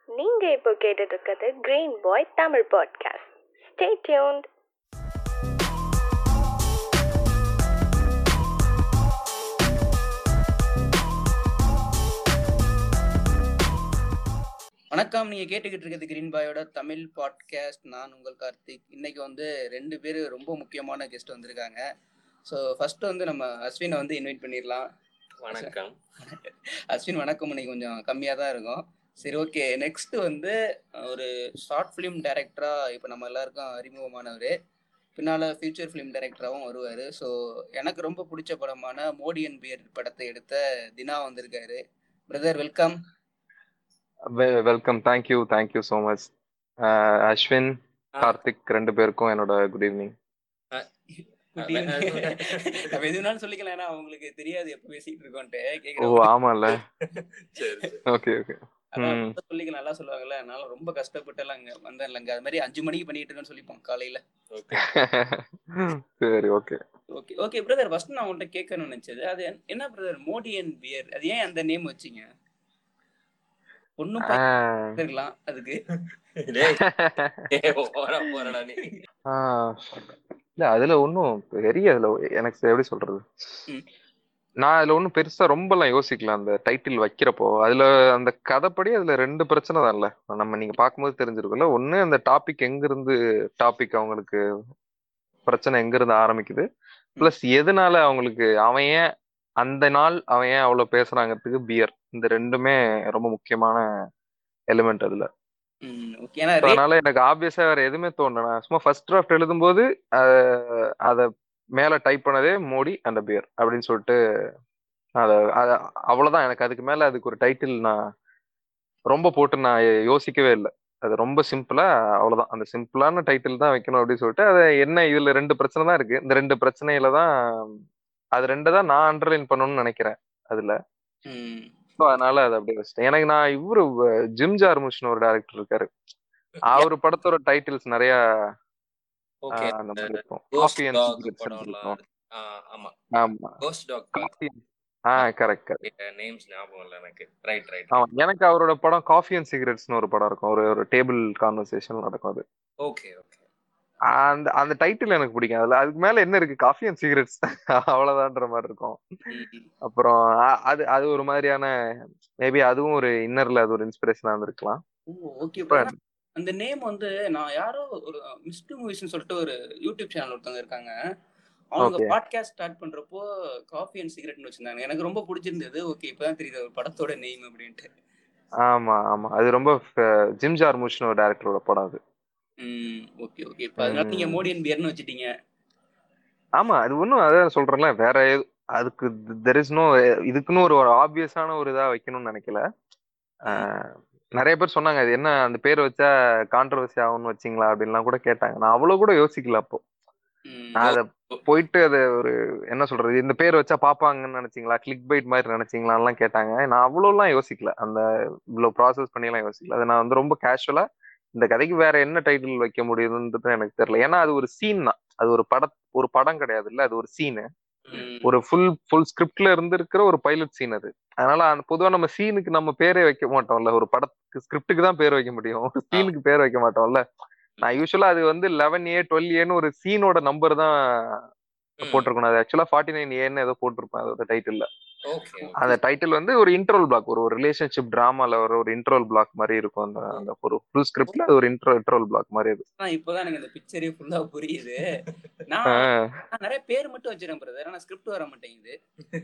நீங்க இப்போ கேட்டுட்டு இருக்கிறது green boy Tamil podcast stay tuned வணக்கம் நீங்க கேட்டுக்கிட்டு இருக்கிறது கிரீன் பாயோட தமிழ் பாட்காஸ்ட் நான் உங்கள் கார்த்திக் இன்னைக்கு வந்து ரெண்டு பேர் ரொம்ப முக்கியமான கெஸ்ட் வந்திருக்காங்க ஸோ ஃபர்ஸ்ட் வந்து நம்ம அஸ்வினை வந்து இன்வைட் பண்ணிடலாம் வணக்கம் அஸ்வின் வணக்கம் இன்னைக்கு கொஞ்சம் கம்மியாக தான் இருக்கும் சரி ஓகே நெக்ஸ்ட் வந்து ஒரு ஷார்ட் ஃபிலிம் டைரக்டராக இப்போ நம்ம எல்லாருக்கும் அறிமுகமானவர் பின்னால் ஃபியூச்சர் ஃபிலிம் டைரக்டராகவும் வருவார் ஸோ எனக்கு ரொம்ப பிடிச்ச படமான மோடி அண்ட் பியர் படத்தை எடுத்த தினா வந்திருக்காரு brother welcome welcome thank you thank you so much Ashwin Karthik ரெண்டு பேருக்கும் என்னோட குட் ஈவினிங் நம்ம எதுனாலும் சொல்லிக்கலாம் ஏன்னா அவங்களுக்கு தெரியாது எப்ப பேசிட்டு இருக்கோம்ட்டு ஓ கேக்குறவங்க ஆமால சரி சரி. ஓகே ஓகே அதான் ம். ரொம்ப சொல்லிக்கலாம் நல்லா சொல்லுவாங்கல்ல அதனால ரொம்ப கஷ்டப்பட்டுலாம் அங்க வந்தேன்லங்க அது மாதிரி அஞ்சு மணிக்கு பண்ணிட்டு இருக்கேன்னு சொல்லிப்போம் காலையில ஓகே சரி okay okay okay brother first நான் உங்கள்கிட்ட கேட்கணும்னு நினைச்சது அது என்ன- என்ன பிரதர் மோடி அண்ட் பியர் அது ஏன் அந்த நேம் வச்சீங்க ஒன்னும் இருக்கலாம் அதுக்கு டேய், டேய், போடா, போடா நீ. இல்ல அதுல ஒன்றும் பெரிய அதுல எனக்கு எப்படி சொல்றது ம். நான் அதுல ஒன்றும் பெருசா ரொம்பலாம் யோசிக்கல அந்த டைட்டில் வைக்கிறப்போ அதுல அந்த கதைப்படி அதுல ரெண்டு பிரச்சனை தான்ல நம்ம நீங்க பார்க்கும்போது தெரிஞ்சிருக்கும்ல ஒண்ணு அந்த டாபிக் எங்க இருந்து டாபிக் அவங்களுக்கு பிரச்சனை எங்க இருந்து ஆரம்பிக்குது பிளஸ் எதனால அவங்களுக்கு அவன் ஏன் அந்த நாள் அவன் ஏன் அவ்வளவு பேசுறாங்கிறதுக்கு பியர் இந்த ரெண்டுமே ரொம்ப முக்கியமான எலிமெண்ட் அதுல ம், okay. ஏன்னா So, அதனால எனக்கு ஆப்வியஸா வேற எதுவுமே தோணல நான் சும்மா ஃபர்ஸ்ட் டிராஃப்ட் எழுதும்போது அஹ், அத மேல டைப் பண்ணதே மோடி அந்த பியர் அப்படின்னு சொல்லிட்டு அத அத- அவ்வளவுதான் எனக்கு அதுக்கு மேல அதுக்கு ஒரு டைட்டில் நான் ரொம்ப போட்டு நான் யோசிக்கவே இல்லை அது ரொம்ப சிம்பிளா அவ்வளவுதான் அந்த சிம்பிளான டைட்டில் தான் வைக்கணும் அப்படின்னு சொல்லிட்டு அது என்ன இதுல ரெண்டு பிரச்சனை தான் இருக்கு இந்த ரெண்டு பிரச்சனையில தான் அது ரெண்டு தான் நான் அண்டர்லைன் பண்ணணும்னு நினைக்கிறேன் அதுல ம், ஸோ அதனால அதை அப்படியே வச்சிட்டேன் எனக்கு நான் இவரு அஹ், ஜிம் ஜார்முஷ்னு ஒரு டைரக்டர் இருக்காரு அவர் படத்தோட டைட்டில்ஸ் நிறைய ஓகே ஆஹ், அந்த மாதிரி இருக்கும் Ghost coffee and Dog cigarettes படம்லாம் இருக்கும் ஆ, ஆமா ஆமா கோஸ்ட் டாக் காஃபி ஆ கரெக்ட் கரெக்ட் நேம்ஸ் ஞாபகம் இல்ல எனக்கு ரைட் ரைட் ஆமா எனக்கு அவரோட படம் காஃபி அண்ட் சிகரெட்ஸ்னு ஒரு படம் இருக்கும் ஒரு ஒரு டேபிள் கான்வர்சேஷன் நடக்கும் அது ஓகே ஓகே அந்த அந்த டைட்டில் எனக்கு பிடிக்கும் அதுல அதுக்கு மேல என்ன இருக்கு காஃபி அண்ட் சிகரெட்ஸ் அவ்வளவுதான்ற மாதிரி இருக்கும் ம், அப்புறம் அ- அது அது ஒரு மாதிரியான மேபி அதுவும் ஒரு இன்னர்ல அது ஒரு இன்ஸ்பிரேஷனா இருந்திருக்கலாம் ஓ ஓகே இப்ப அந்த நேம் வந்து நான் யாரோ ஒரு மிஸ்டு மூவிஸ்னு சொல்லிட்டு ஒரு யூடியூப் சேனல் ஒருத்தவங்க இருக்காங்க அவங்க Okay. பாட்காஸ்ட் ஸ்டார்ட் பண்றப்போ காஃபி அண்ட் சிகரெட்னு வச்சிருந்தாங்க எனக்கு ரொம்ப பிடிச்சிருந்தது ஓகே இப்பதான் தெரியுது ஒரு படத்தோட நேம் அப்படின்ட்டு ஆமா ஆமா அது ரொம்ப ஃப- ஜிம் ஜார்முஷ்னு ஒரு டேரக்டரோட படம் அது ம் ஓகே ஓகே இப்போ அதனால நீங்க ம். மோடி அண்ட் பியர்னு வச்சிட்டீங்க ஆமா அது ஒன்றும் அதான் சொல்றேன்ல வேற எது- அதுக்கு தெர் இஸ் நோ இதுக்குன்னு ஒரு ஆப்வியஸான ஒரு இதா வைக்கணும்னு நினைக்கல ஆஹ், நிறைய பேர் சொன்னாங்க அது என்ன அந்த பேர் வச்சா கான்ட்ரவர்சி ஆகும்னு வச்சிங்களா அப்படின்லாம் கூட கேட்டாங்க நான் அவ்வளவு கூட யோசிக்கல அப்போ ம், நான் அதை போயிட்டு அது ஒரு என்ன சொல்றது இந்த பேர் வச்சா பாப்பாங்கன்னு நினைச்சீங்களா கிளிக் பைட் மாதிரி நினைச்சீங்களான்லாம் கேட்டாங்க நான் அவ்வளோலாம் யோசிக்கல அந்த இவ்வளவு ப்ராசஸ் பண்ணிலாம் யோசிக்கல அதை நான் வந்து ரொம்ப கேஷுவலா இந்த கதைக்கு வேற என்ன டைட்டில் வைக்க முடியுதுன்றது எனக்கு தெரியல ஏன்னா அது ஒரு சீன் தான் அது ஒரு பட ஒரு படம் கிடையாது இல்ல அது ஒரு சீனு ம், ஒரு ஃபுல் ஃபுல் ஸ்கிரிப்ட்ல இருந்து இருக்கிற ஒரு பைலட் சீன் அது அதனால அந்த பொதுவா நம்ம சீனுக்கு நம்ம பேரே வைக்க மாட்டோம்ல ஒரு படத்துக்கு ஸ்கிரிப்டுக்கு தான் பேர் வைக்க முடியும் சீனுக்கு பேர் வைக்க மாட்டோம்ல நான் யூஸ்வலா அது வந்து லெவன் ஏ டுவெல் ஏன்னு ஒரு சீனோட நம்பர் தான் ம். போட்டிருக்கணும் அது ஆக்சுவலா ஃபார்ட்டி நைன் ஏன்னு ஏதோ போட்டிருப்பேன் அதோட டைட்டில்ல ஓகே அந்த டைட்டில் வந்து ஒரு இன்ட்ரோல் பிளாக் ஒரு ரிலேஷன்ஷிப் டிராமால வர ஒரு இன்ட்ரோல் பிளாக் மாதிரி இருக்கும் அந்த அந்த ஒரு ஃபுல் ஸ்கிரிப்ட்ல அது ஒரு இன்ட்ரோ இன்ட்ரோல் பிளாக் மாதிரி அது ஆனா இப்பதான் எனக்கு இந்த பிக்சரே ஃபுல்லா புரியுது நான் ஆஹ். நான் நிறைய பேர் மட்டும் வச்சிருக்கேன் பிரதர் ஆனா ஸ்கிரிப்ட் வர மாட்டேங்குது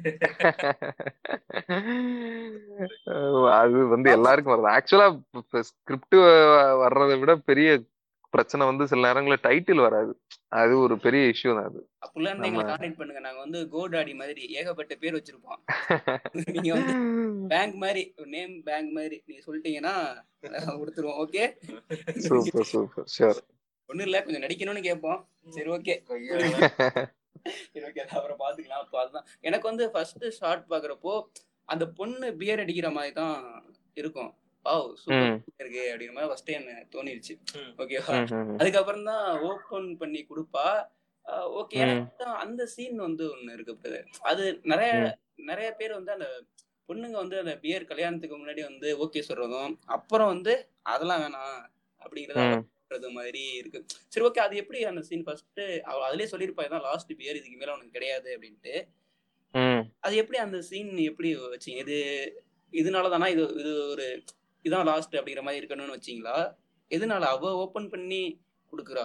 அது வந்து எல்லாருக்கும் வருது ஆக்சுவலா ஸ்கிரிப்ட் வர்றதை விட பெரிய பிரச்சனை வந்து சில நேரங்களில் டைட்டில் வராது அது ஒரு பெரிய இஷ்யூ தான் அது அப்படிலாம் இருந்தா எங்களை ஆமா. கான்டாக்ட் பண்ணுங்க நாங்க வந்து கோடாடி மாதிரி ஏகப்பட்ட பேர் வச்சிருப்போம் நீங்க வந்து பேங்க் மாதிரி நேம் பேங்க் மாதிரி நீங்க சொல்லிட்டீங்கன்னா அஹ், கொடுத்துருவோம் ஓகே சூப்பர் சூப்பர் ஷியோர் ஒண்ணும் இல்ல கொஞ்சம் நடிக்கணும்னு கேட்போம் சரி ஓகே சரி ஓகே அப்புறம் பாத்துக்கலாம் அப்போ அதுதான் எனக்கு வந்து ஃபர்ஸ்ட் ஷார்ட் பாக்குறப்போ அந்த பொண்ணு பியர் அடிக்கிற மாதிரி தான் இருக்கும் வாவ் சூப்பர் ம். இருக்கு அப்படிங்கிற மாதிரி ஃபர்ஸ்ட் எனக்கு தோணிருச்சு ம். ஓகேவா அதுக்கப்புறம் தான் ஓபன் பண்ணி கொடுப்பா ஓகே ம். எனக்கு தான் அந்த சீன் வந்து ஒண்ணு இருக்கு brother. அது நிறைய ம். நிறைய பேர் வந்து அந்த பொண்ணுங்க வந்து அந்த பியர் கல்யாணத்துக்கு முன்னாடி வந்து ஓகே சொல்றதும் அப்புறம் வந்து அதெல்லாம் வேணாம் அப்படிங்கறத ம். பண்றது மாதிரி இருக்கு சரி ஓகே அது எப்படி அந்த சீன் ஃபர்ஸ்ட் அவ அதுலயே சொல்லியிருப்பா இதான் லாஸ்ட் பியர் இதுக்கு மேல உனக்கு கிடையாது அப்படின்ட்டு ம். அது எப்படி அந்த சீன் எப்படி வச்சீங்க இது இதனால தானா இது இது ஒரு இதான் லாஸ்ட் அப்படிங்கிற மாதிரி இருக்கணும்னு வச்சீங்களா எதனால அவ ஓபன் பண்ணி கொடுக்குறா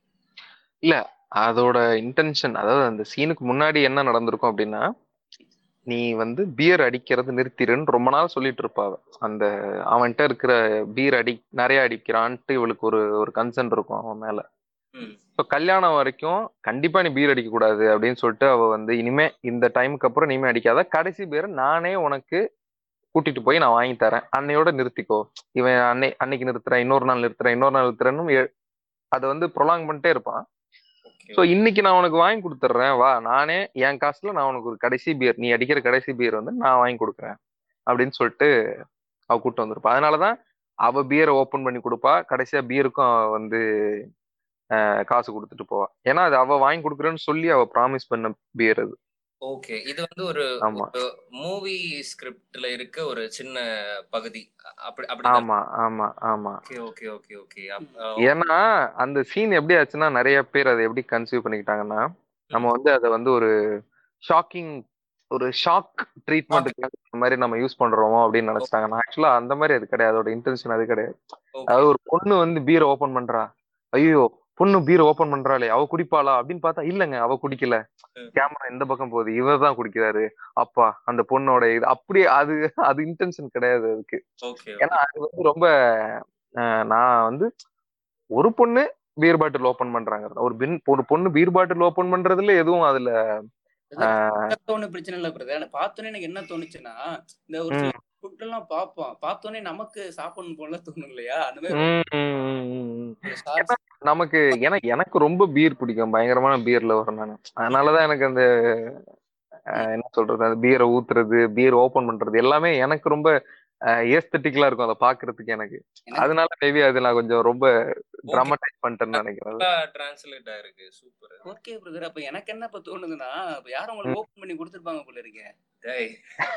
அதோட இன்டென்ஷன் அதாவது அந்த சீனுக்கு முன்னாடி என்ன நடந்திருக்கும் அப்படின்னா நீ வந்து பியர் அடிக்கிறது நிறுத்திடுன்னு ரொம்ப நாள் சொல்லிட்டு இருப்பா அவ. அந்த அவன்கிட்ட இருக்கிற பீர் அடி நிறைய அடிக்கிறான்ட்டு இவளுக்கு ஒரு ஒரு கன்சர்ன் இருக்கும் அவன் மேல ம். ஸோ கல்யாணம் வரைக்கும் கண்டிப்பா நீ பீர் அடிக்க கூடாது அப்படின்னு சொல்லிட்டு அவ வந்து இனிமே இந்த டைமுக்கு அப்புறம் நீமே அடிக்காத கடைசி பேரை நானே உனக்கு கூட்டிட்டு போய் நான் வாங்கி தரேன் அன்னையோட நிறுத்திக்கோ இவன் அன்னை அன்னைக்கு நிறுத்துறேன் இன்னொரு நாள் நிறுத்துறேன் இன்னொரு நாள் நிறுத்துறேன்னு எ- அதை வந்து ப்ரொலாங் பண்ணிட்டே இருப்பான் Okay. ஸோ இன்னைக்கு நான் உனக்கு வாங்கி கொடுத்துட்றேன் வா நானே என் காசுல நான் உனக்கு ஒரு கடைசி பியர் நீ அடிக்கிற கடைசி பியர் வந்து நான் வாங்கி கொடுக்குறேன் அப்படின்னு சொல்லிட்டு அவ கூட்டு வந்திருப்பா அதனாலதான் அவ பியரை ஓபன் பண்ணி கொடுப்பா கடைசியா பியருக்கும் அவ வந்து அஹ், காசு கொடுத்துட்டு போவா ஏன்னா அது அவ வாங்கி கொடுக்குறேன்னு சொல்லி அவ ப்ராமிஸ் பண்ண பியர் அது ஓகே இது வந்து ஒரு ஆமா. மூவி ஸ்கிரிப்ட்ல இருக்க ஒரு சின்ன பகுதி அப்படி அப்படி ஆமா ஆமா ஆமா ஓகே ஓகே ஓகே ஓகே ஏன்னா அந்த சீன் எப்படி ஆச்சுன்னா நிறைய பேர் அதை எப்படி கன்சீவ் பண்ணிக்கிட்டாங்கன்னா நம்ம வந்து அதை வந்து ஒரு ஷாக்கிங் ஒரு ஷாக் ட்ரீட்மெண்ட்டுக்கு மாதிரி நம்ம யூஸ் பண்றோமோ அப்படின்னு நினைச்சிட்டாங்க நான் ஆக்சுவலா அந்த மாதிரி அது கிடையாது அதோட இன்டென்ஷன் அது கிடையாது அதாவது ஒரு பொண்ணு வந்து பீரை ஓபன் பண்றா ஐயோ பொண்ணு பீரை ஓபன் பண்றாளே அவ குடிப்பாளா அப்படின்னு பார்த்தா இல்லங்க அவ குடிக்கல ம். கேமரா இந்த பக்கம் போகுது இவர் தான் குடிக்கிறாரு அப்பா அந்த பொண்ணோட இது அப்படியே அது அது இன்டென்ஷன் கிடையாது அதுக்கு ஓகே ஏன்னா அது வந்து ரொம்ப அஹ், நான் வந்து ஒரு பொண்ணு பீர் பாட்டில் ஓபன் பண்றாங்க ஒரு பின் ஒரு பொண்ணு பீர் பாட்டில் ஓபன் பண்றதுல எதுவும் அதுல ஒன்னும் பிரச்சனை இல்ல பிரதர் பார்த்தோன்னே எனக்கு என்ன தோணுச்சுன்னா இந்த ஒரு சில ஃபுட் எல்லாம் பார்ப்போம் பார்த்தோன்னே நமக்கு சாப்பிடணும் போல தோணும் இல்லையா அந்த மாதிரி ம், ம், ம், ம், ம். ஒரு sauce நமக்கு எனக்கு எனக்கு ரொம்ப பீர் பிடிக்கும் பயங்கரமான பீர்ல வரும் நான் அதனாலதான் எனக்கு அந்த அஹ், என்ன சொல்றது அந்த பீரை ஊத்துறது பீர் ஓபன் பண்றது எல்லாமே எனக்கு ரொம்ப ஏஸ்தட்டிக்கலா இருக்கும் அதை பாக்குறதுக்கு எனக்கு எனக்கு- அதனால மேபி அது நான் கொஞ்சம் ரொம்ப ட்ராமடைஸ் பண்ணிட்டேன்னு நினைக்கிறேன் டிரான்ஸ்லேட் ஆயிருக்கு சூப்பர் ஓகே பிரதர் அப்ப எனக்கு என்ன இப்ப தோணுதுன்னா இப்ப யாரும் உங்களுக்கு ஓபன் பண்ணி கொடுத்துருப்பாங்க போல இருக்கே டேய்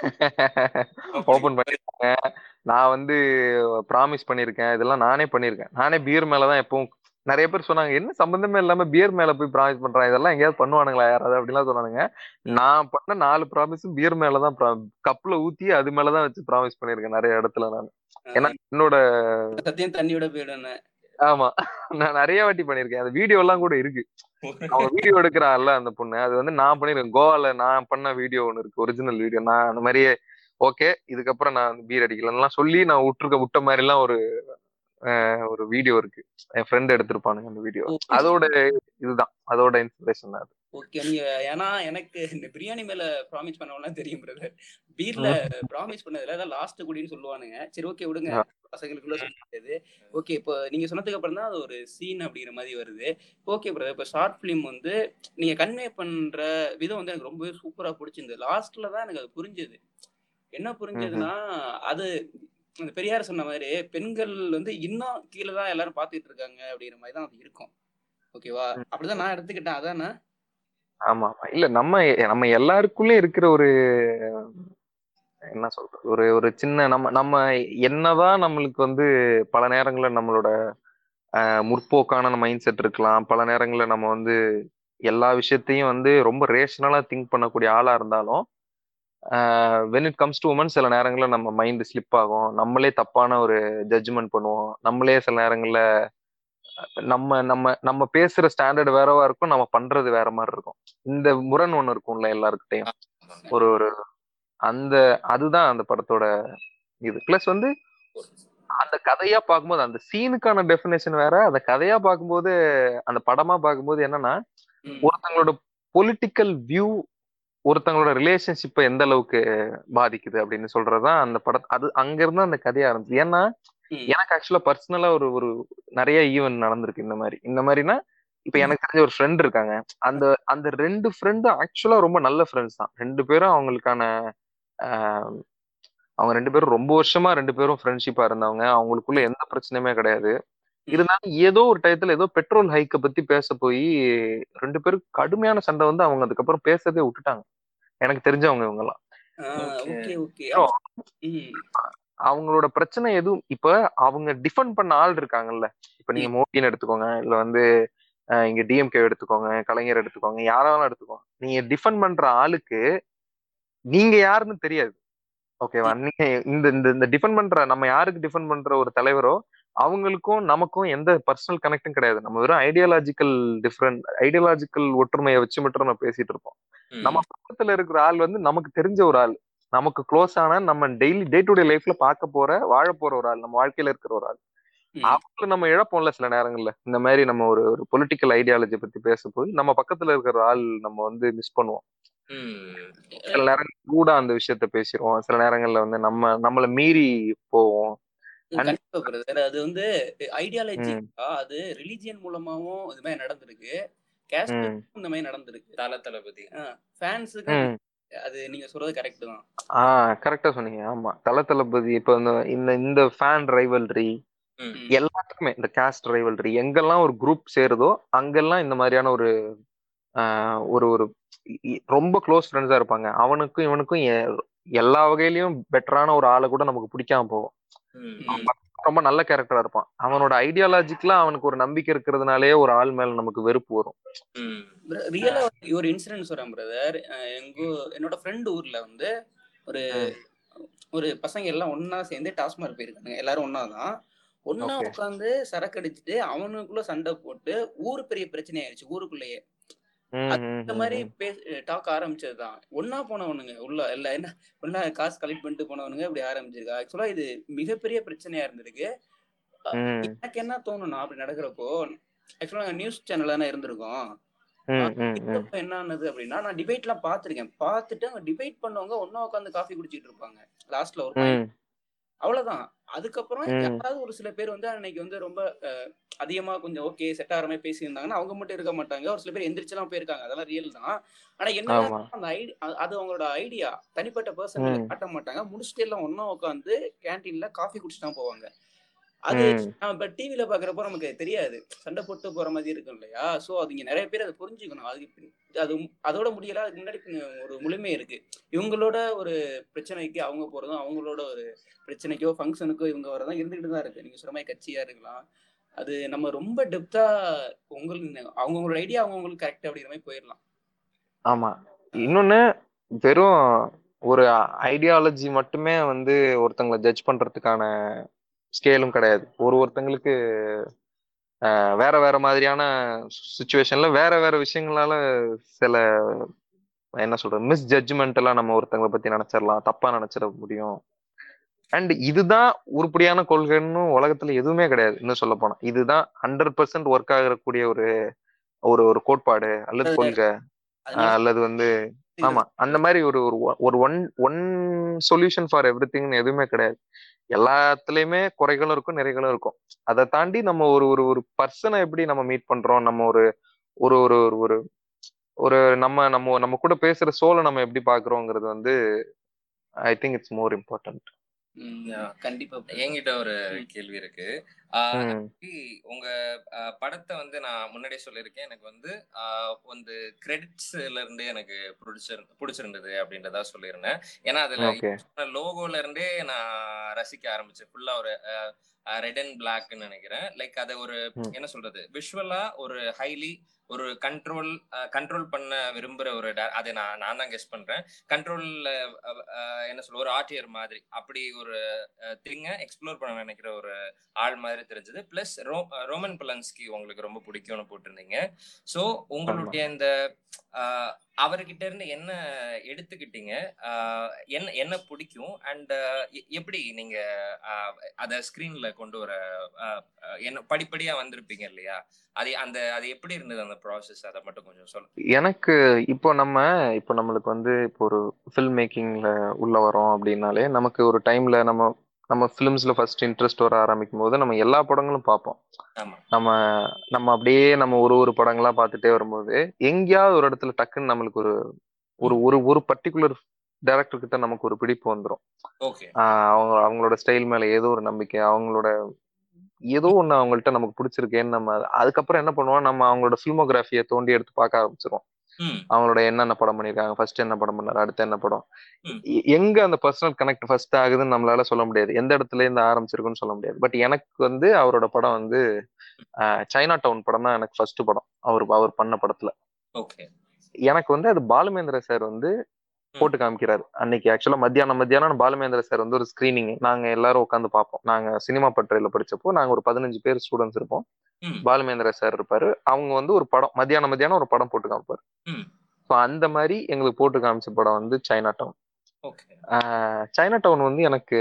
ஓபன் பண்ணிருக்காங்க நான் வந்து ப்ராமிஸ் பண்ணிருக்கேன் இதெல்லாம் நானே பண்ணிருக்கேன் நானே பியர் மேலதான் எப்பவும் நிறைய பேர் சொன்னாங்க என்ன சம்பந்தமே இல்லாம பியர் மேல போய் ப்ராமிஸ் பண்றான் இதெல்லாம் எங்கேயாவது பண்ணுவானுங்களா யாராவது அப்படிலாம் சொன்னானுங்க நான் பண்ண நாலு ப்ராமிஸும் பியர் மேலதான் கப்ல ஊத்தி அது மேலதான் வச்சு ப்ராமிஸ் பண்ணிருக்கேன் நிறைய இடத்துல நான் ஏன்னா என்னோட சத்தியம் தண்ணியோட போயிடுன்னு ஆமா நான் நிறைய வாட்டி பண்ணிருக்கேன் அந்த வீடியோ எல்லாம் கூட இருக்கு அவன் வீடியோ எடுக்கிறான்ல அந்த பொண்ணு அது வந்து நான் பண்ணிருக்கேன் கோவால நான் பண்ண வீடியோ ஒண்ணு இருக்கு ஒரிஜினல் வீடியோ நான் அந்த மாதிரியே ஓகே இதுக்கப்புறம் நான் பீர் அடிக்கலன்னா சொல்லி நான் விட்டுருக்க விட்ட மாதிரி எல்லாம் ஒரு அஹ், ஒரு வீடியோ இருக்கு என் ஃப்ரெண்ட் எடுத்திருப்பானுங்க அந்த வீடியோ Okay. அதோட இதுதான் அதோட இன்ஸ்பிரேஷன் அது ஓகே நீங்க ஏன்னா எனக்கு இந்த பிரியாணி மேல ப்ராமிஸ் பண்ணவங்கலாம் தெரியும் பிரதர் பீர்ல ப்ராமிஸ் பண்ணதுல அதான் லாஸ்ட் குடின்னு சொல்லுவானுங்க சரி ஓகே விடுங்க ஆ. பசங்களுக்குள்ள சொல்ல முடியாது ஓகே இப்போ நீங்க சொன்னதுக்கு அப்புறம் தான் அது ஒரு சீன் அப்படிங்கிற மாதிரி வருது ஓகே பிரதர் இப்போ ஷார்ட் ஃபிலிம் வந்து நீங்க கன்வே பண்ற விதம் வந்து எனக்கு ரொம்பவே சூப்பரா பிடிச்சிருந்தது லாஸ்ட்ல தான் எனக்கு அது புரிஞ்சது என்ன புரிஞ்சதுன்னா அது அந்த பெரியார் சொன்ன மாதிரி பெண்கள் வந்து இன்னும் கீழே தான் எல்லாரும் பார்த்துட்டு இருக்காங்க அப்படிங்கிற மாதிரி தான் அது இருக்கும் ஓகேவா அப்படிதான் நான் எடுத்துக்கிட்டேன் அதானே ஆமா ஆமா இல்ல நம்ம நம்ம எல்லாருக்குள்ளயும் இருக்கிற ஒரு என்ன சொல்றது ஒரு ஒரு சின்ன நம்ம நம்ம என்னதான் நம்மளுக்கு வந்து பல நேரங்கள்ல நம்மளோட அஹ், முற்போக்கான மைண்ட் செட் இருக்கலாம் பல நேரங்கள்ல நம்ம வந்து எல்லா விஷயத்தையும் வந்து ரொம்ப ரேஷனலா திங்க் பண்ணக்கூடிய ஆளா இருந்தாலும் when it comes to woman சில நேரங்கள்ல நம்ம மைண்ட் ஸ்லிப் ஆகும் நம்மளே தப்பான ஒரு ஜட்ஜ்மெண்ட் பண்ணுவோம் நம்மளே சில நேரங்கள்ல நம்ம நம்ம நம்ம பேசுற ஸ்டாண்டர்ட் வேறவா இருக்கும் நம்ம பண்றது வேற மாதிரி இருக்கும் இந்த முரண் ஒண்ணு இருக்கும்ல எல்லாருக்கிட்டையும் ஒரு ஒரு அந்த அதுதான் அந்த படத்தோட இது பிளஸ் வந்து அந்த கதையா பார்க்கும்போது அந்த சீனுக்கான டெஃபினேஷன் வேற அந்த கதையா பார்க்கும்போது அந்த படமா பார்க்கும்போது என்னன்னா ம். ஒருத்தங்களோட பொலிட்டிக்கல் வியூ ஒருத்தங்களோட ரிலேஷன்ஷிப்பை எந்த அளவுக்கு பாதிக்குது அப்படின்னு சொல்றதுதான் அந்த படம் அது அங்க இருந்து அந்த கதையா இருந்துச்சு ஏன்னா ம். எனக்கு ஆக்சுவலா பர்சனலா ஒரு ஒரு நிறைய ஈவென்ட் நடந்திருக்கு இந்த மாதிரி இந்த மாதிரினா இப்ப எனக்கு தெரிஞ்ச ஒரு ஃப்ரெண்ட் இருக்காங்க அந்த அந்த ரெண்டு ஃப்ரெண்டும் ஆக்சுவலா ரொம்ப நல்ல ஃப்ரெண்ட்ஸ் தான் ரெண்டு பேரும் அவங்களுக்கான ஆஹ், அவங்க ரெண்டு பேரும் ரொம்ப வருஷமா ரெண்டு பேரும் ஃப்ரெண்ட்ஷிப்பா இருந்தவங்க அவங்களுக்குள்ள எந்த பிரச்சனையுமே கிடையாது இருந்தாலும் ஏதோ ஒரு டயத்துல ஏதோ பெட்ரோல் ஹைக்க பத்தி பேச போய் ரெண்டு பேரும் கடுமையான சண்டை வந்து அவங்க அதுக்கப்புறம் பேசவே விட்டுட்டாங்க எனக்கு தெரிஞ்சவங்க இவங்க எல்லாம் Okay. ஓகே ஓகே So, ம் அவங்களோட பிரச்சனை எதுவும் இப்ப அவங்க டிஃபெண்ட் பண்ண ஆள் இருக்காங்கல்ல இப்ப நீங்க மோடின்னு எடுத்துக்கோங்க இல்ல வந்து அஹ், இங்க டிஎம்கே எடுத்துக்கோங்க கலைஞர் எடுத்துக்கோங்க யாராலும் எடுத்துக்கோங்க நீங்க டிஃபெண்ட் பண்ற ஆளுக்கு நீங்க யாருன்னு தெரியாது ஓகேவா நீங்க இந்த இந்த இந்த டிஃபெண்ட் பண்ற நம்ம யாருக்கு டிஃபெண்ட் பண்ற ஒரு தலைவரோ அவங்களுக்கும் நமக்கும் எந்த பர்சனல் கனெக்டும் கிடையாது நம்ம வெறும் ஐடியாலஜிக்கல் டிஃப்ரெண்ட் ஐடியாலஜிக்கல் ஒற்றுமையை வச்சு மட்டும் நம்ம பேசிட்டு இருப்போம் ம். நம்ம பக்கத்துல இருக்கிற ஆள் வந்து நமக்கு தெரிஞ்ச ஒரு ஆள் நமக்கு க்ளோஸ் ஆன நம்ம டெய்லி டே டு டே லைஃப்ல பார்க்க போற வாழ போற ஒரு ஆள் நம்ம வாழ்க்கையில இருக்கிற ஒரு ஆள் ம். அவங்கள நம்ம இழப்போம்ல சில நேரங்கள்ல இந்த மாதிரி நம்ம ஒரு ஒரு பொலிட்டிக்கல் ஐடியாலஜி பத்தி பேசும்போது நம்ம பக்கத்துல இருக்கிற ஆள் நம்ம வந்து மிஸ் பண்ணுவோம் ம். சில நேரங்கள் கூட அந்த விஷயத்த பேசிடுவோம் சில நேரங்கள்ல வந்து நம்ம நம்மள மீறி போவோம் And- கண்டிப்பா பிரதர் அது வந்து ஐடியாலஜி ம். அது ரிலிஜியன் மூலமாவும் இது மாதிரி நடந்திருக்கு கேஸ்ட் ம். இந்த மாதிரி நடந்திருக்கு தல தளபதி ஃபேன்ஸுக்கு ம். அது நீங்க சொல்றது கரெக்ட் தான் ஆஹ் கரெக்டா சொன்னீங்க ஆமா தல தளபதி இப்ப இந்த இந்த இந்த ஃபேன் ரைவல்ரி ம். ம். எல்லாத்துக்குமே இந்த காஸ்ட் ரைவல்ரி எங்கெல்லாம் ஒரு குரூப் சேருதோ அங்கெல்லாம் இந்த மாதிரியான ஒரு ஆஹ் ஒரு ஒரு இ- இ- ரொம்ப க்ளோஸ் ஃப்ரெண்ட்ஸா இருப்பாங்க அவனுக்கும் இவனுக்கும் எ- எல்லா வகையிலயும் பெட்டரான ஒரு ஆளை கூட நமக்கு பிடிக்காம போகும் ம். ம். ரொம்ப நல்ல கேரக்டரா இருப்பான் அவனோட ஐடியாலஜிக்கலா அவனுக்கு ஒரு நம்பிக்கை இருக்கிறதுனாலே ஒரு ஆள் மேல நமக்கு வெறுப்பு வரும் ம். ரியலா ஒரு இன்சிடென்ட் சொல்றேன் பிரதர் எங்க என்னோட ஃப்ரெண்ட் ஊர்ல வந்து ஒரு ஒரு பசங்க எல்லாம் ஒண்ணா சேர்ந்து டாஸ்மாக் போயிருக்காங்க எல்லாரும் ஒண்ணா தான் ஒண்ணா Okay. உட்காந்து சரக்கு அடிச்சுட்டு அவனுக்குள்ள சண்டை போட்டு ஊரு பெரிய பிரச்சனை ஆயிடுச்சு ஊருக்குள்ளேயே ம், ம், இந்த ம், மாதிரி ம். டாக் ஆரம்பிச்சதுதான் ஒன்னா போனவனுங்க உள்ள இல்ல என்ன ஒன்னா காசு கலெக்ட் பண்ணிட்டு போனவனுங்க இப்படி ஆரம்பிச்சிருக்கா ஆக்சுவலா இது மிகப்பெரிய பிரச்சனையா இருந்திருக்கு ம், எனக்கு என்ன தோணும்னா அப்படி நடக்கிறப்போ ஆக்சுவலா நாங்க நியூஸ் சேனல் தானே இருந்திருக்கோம் ம், ம், ம். இருக்கப்ப என்ன ஆனது அப்படின்னா நான் டிபேட்லாம் பார்த்திருக்கேன் பார்த்துட்டு அங்க டிபேட் பண்ணவங்க ஒண்ணா உட்காந்து காஃபி குடிச்சிட்டு இருப்பாங்க லாஸ்ட்ல ஒரு point. ம், அவ்வளவுதான் அதுக்கப்புறம் ம். யாராவது ஒரு சில பேர் வந்து அன்னைக்கு வந்து ரொம்ப அஹ், அதிகமா கொஞ்சம் ஓகே செட் ஆகிற மாதிரி பேசியிருந்தாங்கன்னா அவங்க மட்டும் இருக்க மாட்டாங்க ஒரு சில பேர் எந்திரிச்செல்லாம் போயிருக்காங்க அதெல்லாம் ரியல் தான் ஆனா என்ன ஆமா. அந்த ஐடி அது அவங்களோட ஐடியா தனிப்பட்ட பர்சன் ம். காட்ட மாட்டாங்க முடிச்சுட்டு எல்லாம் ஒண்ணா உட்காந்து கேன்டீன்ல காஃபி குடிச்சுட்டு தான் போவாங்க அது ம். நம்ம இப்ப டிவில பாக்குறப்போ நமக்கு தெரியாது சண்டை போட்டு போற மாதிரி இருக்கும் இல்லையா சோ அது இங்க நிறைய பேர் அதை புரிஞ்சுக்கணும் அது இப்ப- அது அதோட முடியல அதுக்கு முன்னாடி பின்ன ஒரு முழுமை இருக்கு இவங்களோட ஒரு பிரச்சனைக்கு அவங்க போறதும் அவங்களோட ஒரு பிரச்சனைக்கோ ஃபங்க்ஷனுக்கோ இவங்க வரதும் இருந்துகிட்டு தான் இருக்கு நீங்க சொல்ற மாதிரி கட்சியா இருக்கலாம் அது நம்ம ரொம்ப டெப்தா உங்களுக்கு அவங்கவுங்களோட ஐடியா அவங்கவுங்களுக்கு கரெக்ட் அப்படிங்கிற மாதிரி போயிடலாம் ஆமா இன்னொன்னு வெறும் ஒரு ஐடியாலஜி மட்டுமே வந்து ஒருத்தங்களை ஜட்ஜ் பண்றதுக்கான ஸ்கேலும் கிடையாது ஒரு ஒருத்தங்களுக்கு ஆஹ், வேற வேற மாதிரியான சுச்சுவேஷன்ல வேற வேற விஷயங்களால சில என்ன சொல்றது மிஸ் ஜட்ஜ்மெண்ட் எல்லாம் நம்ம ஒருத்தங்களை பத்தி நினைச்சிடலாம் தப்பா நினைச்சிட முடியும் அண்ட் இதுதான் உருப்படியான கொள்கைன்னு உலகத்துல எதுவுமே கிடையாது இன்னும் சொல்ல போனா இதுதான் ஹண்ட்ரட் பர்சன்ட் ஒர்க் ஆகக்கூடிய ஒரு ஒரு ஒரு கோட்பாடு அல்லது கொள்கை அதனால ஆஹ் அல்லது வந்து ஆமா அந்த மாதிரி ஒரு ஒரு ஒ- ஒரு one one solution for every திங்னு எதுவுமே கிடையாது எல்லாத்துலயுமே குறைகளும் இருக்கும் நிறைகளும் இருக்கும் அதை தாண்டி நம்ம ஒரு ஒரு ஒரு பர்சனை எப்படி நம்ம மீட் பண்றோம் நம்ம ஒரு ஒரு ஒரு ஒரு ஒரு ஒரு நம்ம நம்ம நம்ம கூட பேசுற சோலை நம்ம எப்படி பாக்குறோங்கிறது வந்து I think it's more important hmm, Yeah. கண்டிப்பா என்கிட்ட ஒரு கேள்வி இருக்கு ஆஹ் actually உங்க ஆஹ் படத்தை வந்து நான் முன்னாடியே சொல்லியிருக்கேன் எனக்கு வந்து ஆஹ் வந்து கிரெடிட்ஸ்ல இருந்து எனக்கு பிடிச்சிரு பிடிச்சிருந்தது அப்படின்றதா சொல்லியிருந்தேன் ஏன்னா அதுல ஓகே லோகோல இருந்தே நான் ரசிக்க ஆரம்பிச்சேன் ஃபுல்லா ஒரு ரெட் அண்ட் பிளாக்னு நினைக்கிறேன் லைக் அதை ஒரு ம். என்ன சொல்றது விஷுவலா ஒரு ஹைலி ஒரு கண்ட்ரோல் கண்ட்ரோல் பண்ண விரும்புற ஒரு da- அதை நான் நான் தான் கெஸ் பண்றேன் கண்ட்ரோல்ல என்ன சொல்ல ஒரு ஆர்டியர் மாதிரி அப்படி ஒரு திங்கை எக்ஸ்ப்ளோர் பண்ண நினைக்கிற ஒரு ஆள் மாதிரி தெரிஞ்சது பிளஸ் ரோ ரோமன் பலன்ஸ்கி உங்களுக்கு ரொம்ப பிடிக்கும்னு போட்டிருந்தீங்க ஸோ உங்களுடைய இந்த ஆஹ், அவர்கிட்ட இருந்து என்ன எடுத்துக்கிட்டீங்க ஆஹ், என்ன என்ன பிடிக்கும் அண்ட் எப்படி நீங்க ஆஹ், அத ஸ்கிரீன்ல கொண்டு வர ஆஹ், ஆஹ், என்ன படிப்படியா வந்திருப்பீங்க இல்லையா அது அந்த அது எப்படி இருந்தது அந்த ப்ராசஸ் அதை மட்டும் கொஞ்சம் சொல்லுங்க எனக்கு இப்போ நம்ம இப்போ நம்மளுக்கு வந்து இப்போ ஒரு ஃபில்ம் மேக்கிங்ல உள்ள வரோம் அப்படின்னாலே நமக்கு ஒரு டைம்ல நம்ம நம்ம ஃபிலிம்ஸ்ல ஃபர்ஸ்ட் இன்ட்ரெஸ்ட் வர ஆரம்பிக்கும் போது நம்ம எல்லா படங்களும் பார்ப்போம் ஆமா நம்ம நம்ம அப்படியே நம்ம ஒரு ஒரு படங்களா பார்த்துட்டே வரும்போது எங்கேயாவது ஒரு இடத்துல டக்குன்னு நம்மளுக்கு ஒரு ஒரு ஒரு ஒரு பர்டிகுலர் டைரக்டர் கிட்ட நமக்கு ஒரு பிடிப்பு வந்துடும் ஓகே அவங்க அவங்களோட ஸ்டைல் மேல ஏதோ ஒரு நம்பிக்கை அவங்களோட ஏதோ ஒண்ணு அவங்கள்ட்ட நமக்கு பிடிச்சிருக்கேன்னு நம்ம அதுக்கப்புறம் என்ன பண்ணுவோம் நம்ம அவங்களோட ஃபில்மோகிராஃபியை தோண்டி எடுத்து பார்க்க ஆரம்பிச்சிருவோம் ம் அவங்களோட என்னென்ன படம் பண்ணிருக்காங்க ஃபர்ஸ்ட் என்ன படம் பண்ணாரு அடுத்து என்ன படம் ம். எ- எங்க அந்த பர்சனல் கனெக்ட் ஃபர்ஸ்ட் ஆகுதுன்னு நம்மளால சொல்ல முடியாது எந்த இடத்துல இருந்து ஆரம்பிச்சிருக்குன்னு சொல்ல முடியாது பட் எனக்கு வந்து அவரோட படம் வந்து அஹ், சைனா டவுன் படம் தான் எனக்கு ஃபர்ஸ்ட் படம் அவர் அவர் பண்ண படத்துல ஓகே எனக்கு வந்து அது பாலுமேந்திர சார் வந்து போட்டு காமிக்கிறாரு அன்னைக்கு ஆக்சுவலா மத்தியானம் மத்தியானம் பாலுமேந்திர சார் வந்து ஒரு ஸ்கிரீனிங் நாங்க எல்லாரும் உட்காந்து பார்ப்போம் நாங்க சினிமா பட்டறையில படிச்சப்போ நாங்க ஒரு பதினஞ்சு பேர் ஸ்டூடெண்ட்ஸ் இருப்போம் ம் பாலுமேந்திர சார் இருப்பாரு அவங்க வந்து ஒரு படம் மத்தியானம் மத்தியானம் ஒரு படம் போட்டு காமிப்பாரு ம் ஸோ அந்த மாதிரி எங்களுக்கு போட்டு காமிச்ச படம் வந்து Chinatown okay Chinatown வந்து எனக்கு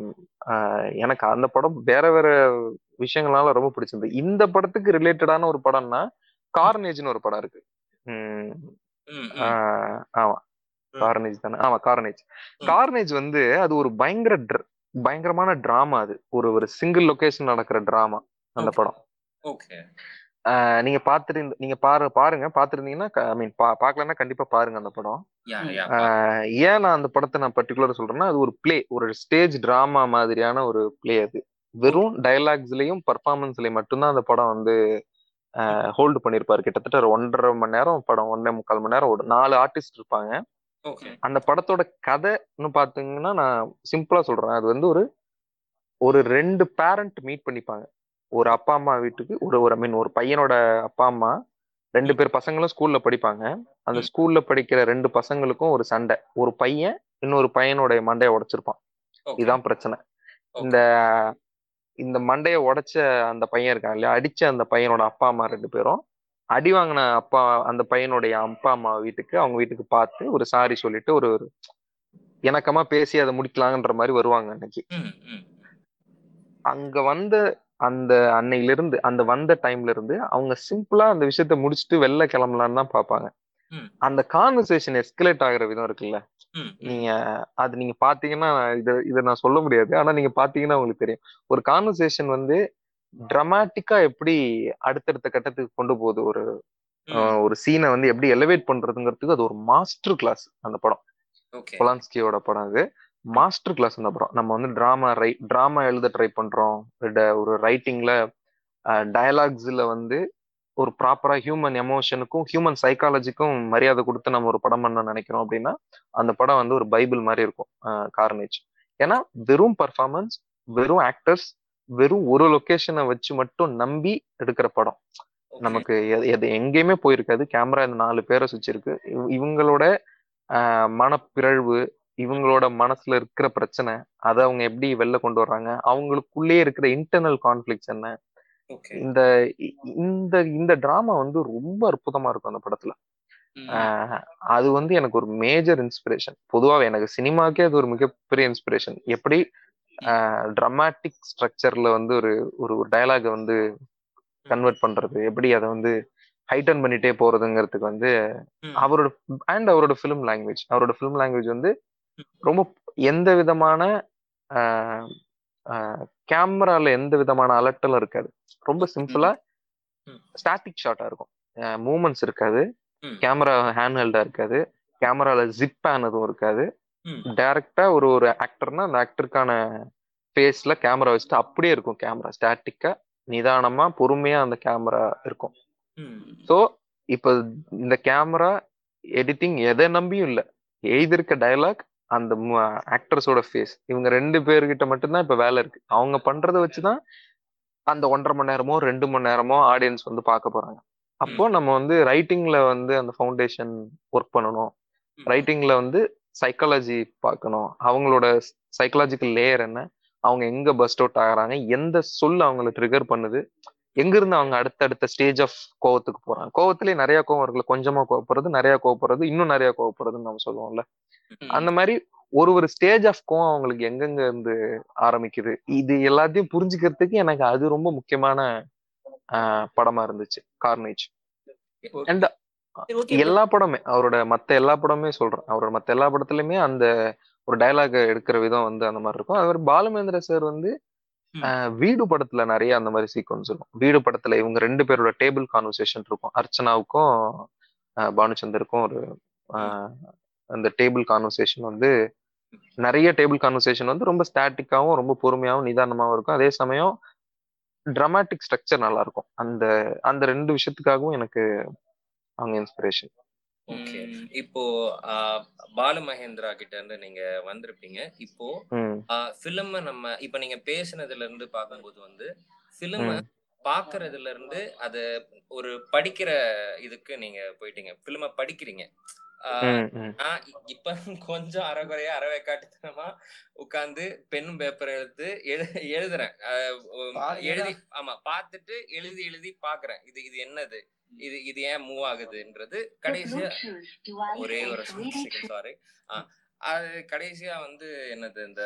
ஆஹ் எனக்கு அந்த படம் வேற வேற விஷயங்களால ரொம்ப பிடிச்சிருந்தது இந்த படத்துக்கு ரிலேட்டடான ஒரு படம்னா கார்னேஜ்னு ஒரு படம் இருக்கு உம் ம் ம் ஆஹ் ஆமா ம். கார்னேஜ் தானே ஆமா கார்னேஜ் ம். கார்னேஜ் வந்து அது ஒரு பயங்கர dr- பயங்கரமான டிராமா அது ஒரு ஒரு சிங்கிள் லொகேஷன் நடக்கிற டிராமா அந்த Okay. படம் ஓகே ஆஹ் நீங்க பாத்துட்டு நீங்க பாரு பாருங்க பாத்துருந்தீங்கன்னா ஐ மீன் பாக்கலன்னா கண்டிப்பா பாருங்க அந்த படம் யா யா ஆஹ் ஏன் நான் அந்த படத்தை நான் பர்டிகுலரா சொல்றேன்னா அது ஒரு பிளே ஒரு ஸ்டேஜ் டிராமா மாதிரியான ஒரு பிளே அது வெறும் டயலாக்ஸ்லயும் பர்ஃபார்மன்ஸ்லயும் மட்டும்தான் அந்த படம் வந்து ஹோல்டு பண்ணிருப்பாரு கிட்டத்தட்ட ஒரு ஒன்றரை மணி நேரம் படம் ஒன்றே முக்கால் மணி நேரம் ஓடும் நாலு ஆர்டிஸ்ட் இருப்பாங்க ஓகே அந்த படத்தோட கதைன்னு பாத்தீங்கன்னா நான் சிம்பிளா சொல்றேன் அது வந்து ஒரு ஒரு ரெண்டு பேரண்ட் மீட் பண்ணிப்பாங்க ஒரு அப்பா அம்மா வீட்டுக்கு ஒரு ஒரு ஐ மீன் ஒரு பையனோட அப்பா அம்மா ரெண்டு பேர் பசங்களும் ஸ்கூல்ல படிப்பாங்க அந்த ம். ஸ்கூல்ல படிக்கிற ரெண்டு பசங்களுக்கும் ஒரு சண்டை ஒரு பையன் இன்னொரு பையனோட மண்டையை உடைச்சிருப்பான் ஓகே இதுதான் பிரச்சனை இந்த இந்த மண்டையை உடைச்ச அந்த பையன் இருக்கான் இல்லையா அடிச்ச அந்த பையனோட அப்பா அம்மா ரெண்டு பேரும் அடி வாங்கின அப்பா அந்த பையனுடைய அப்பா அம்மா வீட்டுக்கு அவங்க வீட்டுக்கு பார்த்து ஒரு சாரி சொல்லிட்டு ஒரு ஒரு இணக்கமா பேசி அதை முடிக்கலாங்கன்ற மாதிரி வருவாங்க அன்னைக்கு ம் ம் அங்க வந்த அந்த அன்னையில இருந்து அந்த வந்த டைம்ல இருந்து அவங்க சிம்பிளா அந்த விஷயத்த முடிச்சுட்டு வெளில கிளம்பலான்னு தான் பார்ப்பாங்க ம். அந்த கான்வர்சேஷன் எஸ்கலேட் ஆகுற விதம் இருக்குல்ல ம் ம் நீங்க அது நீங்க பாத்தீங்கன்னா இத இத நான் சொல்ல முடியாது ஆனா நீங்க பாத்தீங்கன்னா உங்களுக்கு தெரியும் ஒரு கான்வர்சேஷன் வந்து டிராமாட்டிக்கா எப்படி அடுத்தடுத்த கட்டத்துக்கு கொண்டு போகுது ஒரு ம் அஹ், ஒரு சீனை வந்து எப்படி எலிவேட் பண்றதுங்கிறதுக்கு அது ஒரு மாஸ்டர் கிளாஸ் அந்த படம் ஓகே பொலான்ஸ்கியோட படம் அது மாஸ்டர் கிளாஸ் அந்த படம் நம்ம வந்து டிராமா ரை டிராமா எழுத ட்ரை பண்றோம் இல்ல ஒரு ரைட்டிங்ல டயலாக்ஸ்ல வந்து ஒரு ப்ராப்பரா ஹியூமன் எமோஷனுக்கும் ஹியூமன் சைக்காலஜிக்கும் மரியாதை கொடுத்து நம்ம ஒரு படம் பண்ண நினைக்கிறோம் அப்படின்னா அந்த படம் வந்து ஒரு பைபிள் மாதிரி இருக்கும் கார்னேஜ் ஏன்னா வெறும் பர்ஃபார்மன்ஸ் வெறும் ஆக்டர்ஸ் வெறும் ஒரு லொகேஷனை வச்சு மட்டும் நம்பி எடுக்கிற படம் ஓகே நமக்கு எது எது எங்கேயுமே போயிருக்காது கேமரா இந்த நாலு பேரை சுற்றிருக்கு இவங்களோட ஆஹ் மனப்பிறழ்வு இவங்களோட மனசுல இருக்கிற பிரச்சனை அதை அவங்க எப்படி வெளில கொண்டு வர்றாங்க அவங்களுக்குள்ளேயே இருக்கிற இன்டர்னல் கான்ஃபிளிக்ஸ் என்ன ஓகே இந்த இ- இந்த இந்த டிராமா வந்து ரொம்ப அற்புதமா இருக்கும் அந்த படத்துல ம் ஆஹ் அது வந்து எனக்கு ஒரு மேஜர் இன்ஸ்பிரேஷன் பொதுவாக எனக்கு சினிமாக்கே அது ஒரு மிகப்பெரிய இன்ஸ்பிரேஷன் எப்படி ட்ரமாட்டிக் ஸ்ட்ரக்சர்ல வந்து ஒரு ஒரு ஒரு டயலாக வந்து கன்வெர்ட் பண்றது எப்படி அதை வந்து ஹைட்டன் பண்ணிட்டே போறதுங்கிறதுக்கு வந்து ம் அவரோட அண்ட் அவரோட ஃபிலிம் லாங்குவேஜ் அவரோட ஃபிலிம் லாங்குவேஜ் வந்து ரொம்ப எந்த விதமான கேமரால எந்த விதமான அலட்டலும் இருக்காது ரொம்ப சிம்பிளா ம். ஸ்டாட்டிக் ஷாட்டா இருக்கும் மூமெண்ட்ஸ் இருக்காது ம் கேமரா ஹேண்ட் ஹெல்டா இருக்காது கேமரால ஜிப் ஆனதும் இருக்காது ம் டைரக்டா ஒரு ஒரு ஆக்டர்னா அந்த ஆக்டருக்கான ஃபேஸ்ல கேமரா வச்சுட்டு அப்படியே இருக்கும் கேமரா ஸ்டாட்டிக்கா நிதானமா பொறுமையா அந்த கேமரா இருக்கும் ம் ஸோ இப்போ இந்த கேமரா எடிட்டிங் எதை நம்பியும் இல்லை எழுதியிருக்க டயலாக் அந்த ஆக்டர்ஸோட ஃபேஸ் இவங்க ரெண்டு பேர்கிட்ட மட்டும்தான் இப்போ வேலை இருக்கு அவங்க பண்றதை வச்சுதான் அந்த ஒன்றரை மணி நேரமோ ரெண்டு மணி நேரமோ ஆடியன்ஸ் வந்து பார்க்க போறாங்க அப்போ நம்ம வந்து ரைட்டிங்ல வந்து அந்த ஃபவுண்டேஷன் ஒர்க் பண்ணணும் ம். ரைட்டிங்ல வந்து சைக்காலஜி பார்க்கணும் அவங்களோட சைக்காலஜிக்கல் லேயர் என்ன அவங்க எங்க பஸ்ட் அவுட் ஆகுறாங்க எந்த சொல் அவங்கள ட்ரிகர் பண்ணுது எங்க இருந்து அவங்க அடுத்தடுத்த ஸ்டேஜ் ஆஃப் கோவத்துக்கு போறாங்க கோவத்திலேயே நிறைய கோவம் இருக்குல்ல கொஞ்சமா கோவப்படுறது நிறைய கோவப்படுறது இன்னும் நிறைய கோவப்படுறதுன்னு நம்ம சொல்லுவோம்ல அந்த மாதிரி ஒரு ஒரு ஸ்டேஜ் ஆஃப் கோவம் அவங்களுக்கு எங்கெங்க இருந்து ஆரம்பிக்குது இது எல்லாத்தையும் புரிஞ்சுக்கிறதுக்கு எனக்கு அது ரொம்ப முக்கியமான ஆஹ், படமா இருந்துச்சு கார்னேஜ் ஓகே அண்ட் சரி, okay bro. எல்லா படமே அவரோட மத்த எல்லா படமே சொல்றேன் அவரோட மத்த எல்லா படத்துலயுமே அந்த ஒரு டயலாக் எடுக்கிற விதம் வந்து அந்த மாதிரி இருக்கும் அது மாதிரி பாலுமேந்திர சார் வந்து ம். ஆஹ், வீடு படத்துல நிறைய அந்த மாதிரி சீக்வன்ஸ் இருக்கும் வீடு படத்துல இவங்க ரெண்டு பேரோட டேபிள் கான்வர்சேஷன் இருக்கும் அர்ச்சனாவுக்கும் ஆஹ், பானுச்சந்தருக்கும் ஒரு ஆஹ், அந்த டேபிள் கான்வர்சேஷன் வந்து நிறைய டேபிள் கான்வர்சேஷன் வந்து ரொம்ப ஸ்டாட்டிக்காவும் ரொம்ப பொறுமையாவும் நிதானமாவும் இருக்கும் அதே சமயம் ட்ராமாட்டிக் ஸ்ட்ரக்சர் நல்லா இருக்கும் அந்த அந்த ரெண்டு விஷயத்துக்காகவும் எனக்கு அவங்க இன்ஸ்பிரேஷன் ஓகே ம். இப்போ ஆஹ், பாலு மகேந்திரா கிட்ட இருந்து நீங்க வந்திருப்பீங்க இப்போ ம் ஃபிலிம் நம்ம இப்ப நீங்க பேசுனதுல இருந்து பார்க்கும்போது வந்து ஃபிலிம் ம் பாக்குறதுல இருந்து அது ஒரு படிக்கிற இதுக்கு நீங்க போயிட்டீங்க ஃபிலிம படிக்கிறீங்க ஆஹ், ம் ம் நான் இ- இப்ப கொஞ்சம் அறகுறையா அறவைக்காட்டுத்தனமா உட்கார்ந்து பென் பேப்பர் எடுத்து எழு எழுதுறேன் ஆஹ், உம், பாருங்க. எழுதி ஆமா பார்த்துட்டு எழுதி எழுதி பாக்குறேன் இது இது என்னது இது இது ஏன் மூவ் ஆகுதுன்றது கடைசியா ஒரே ஒரு செகண்ட் சாரி அது கடைசியா வந்து என்னது இந்த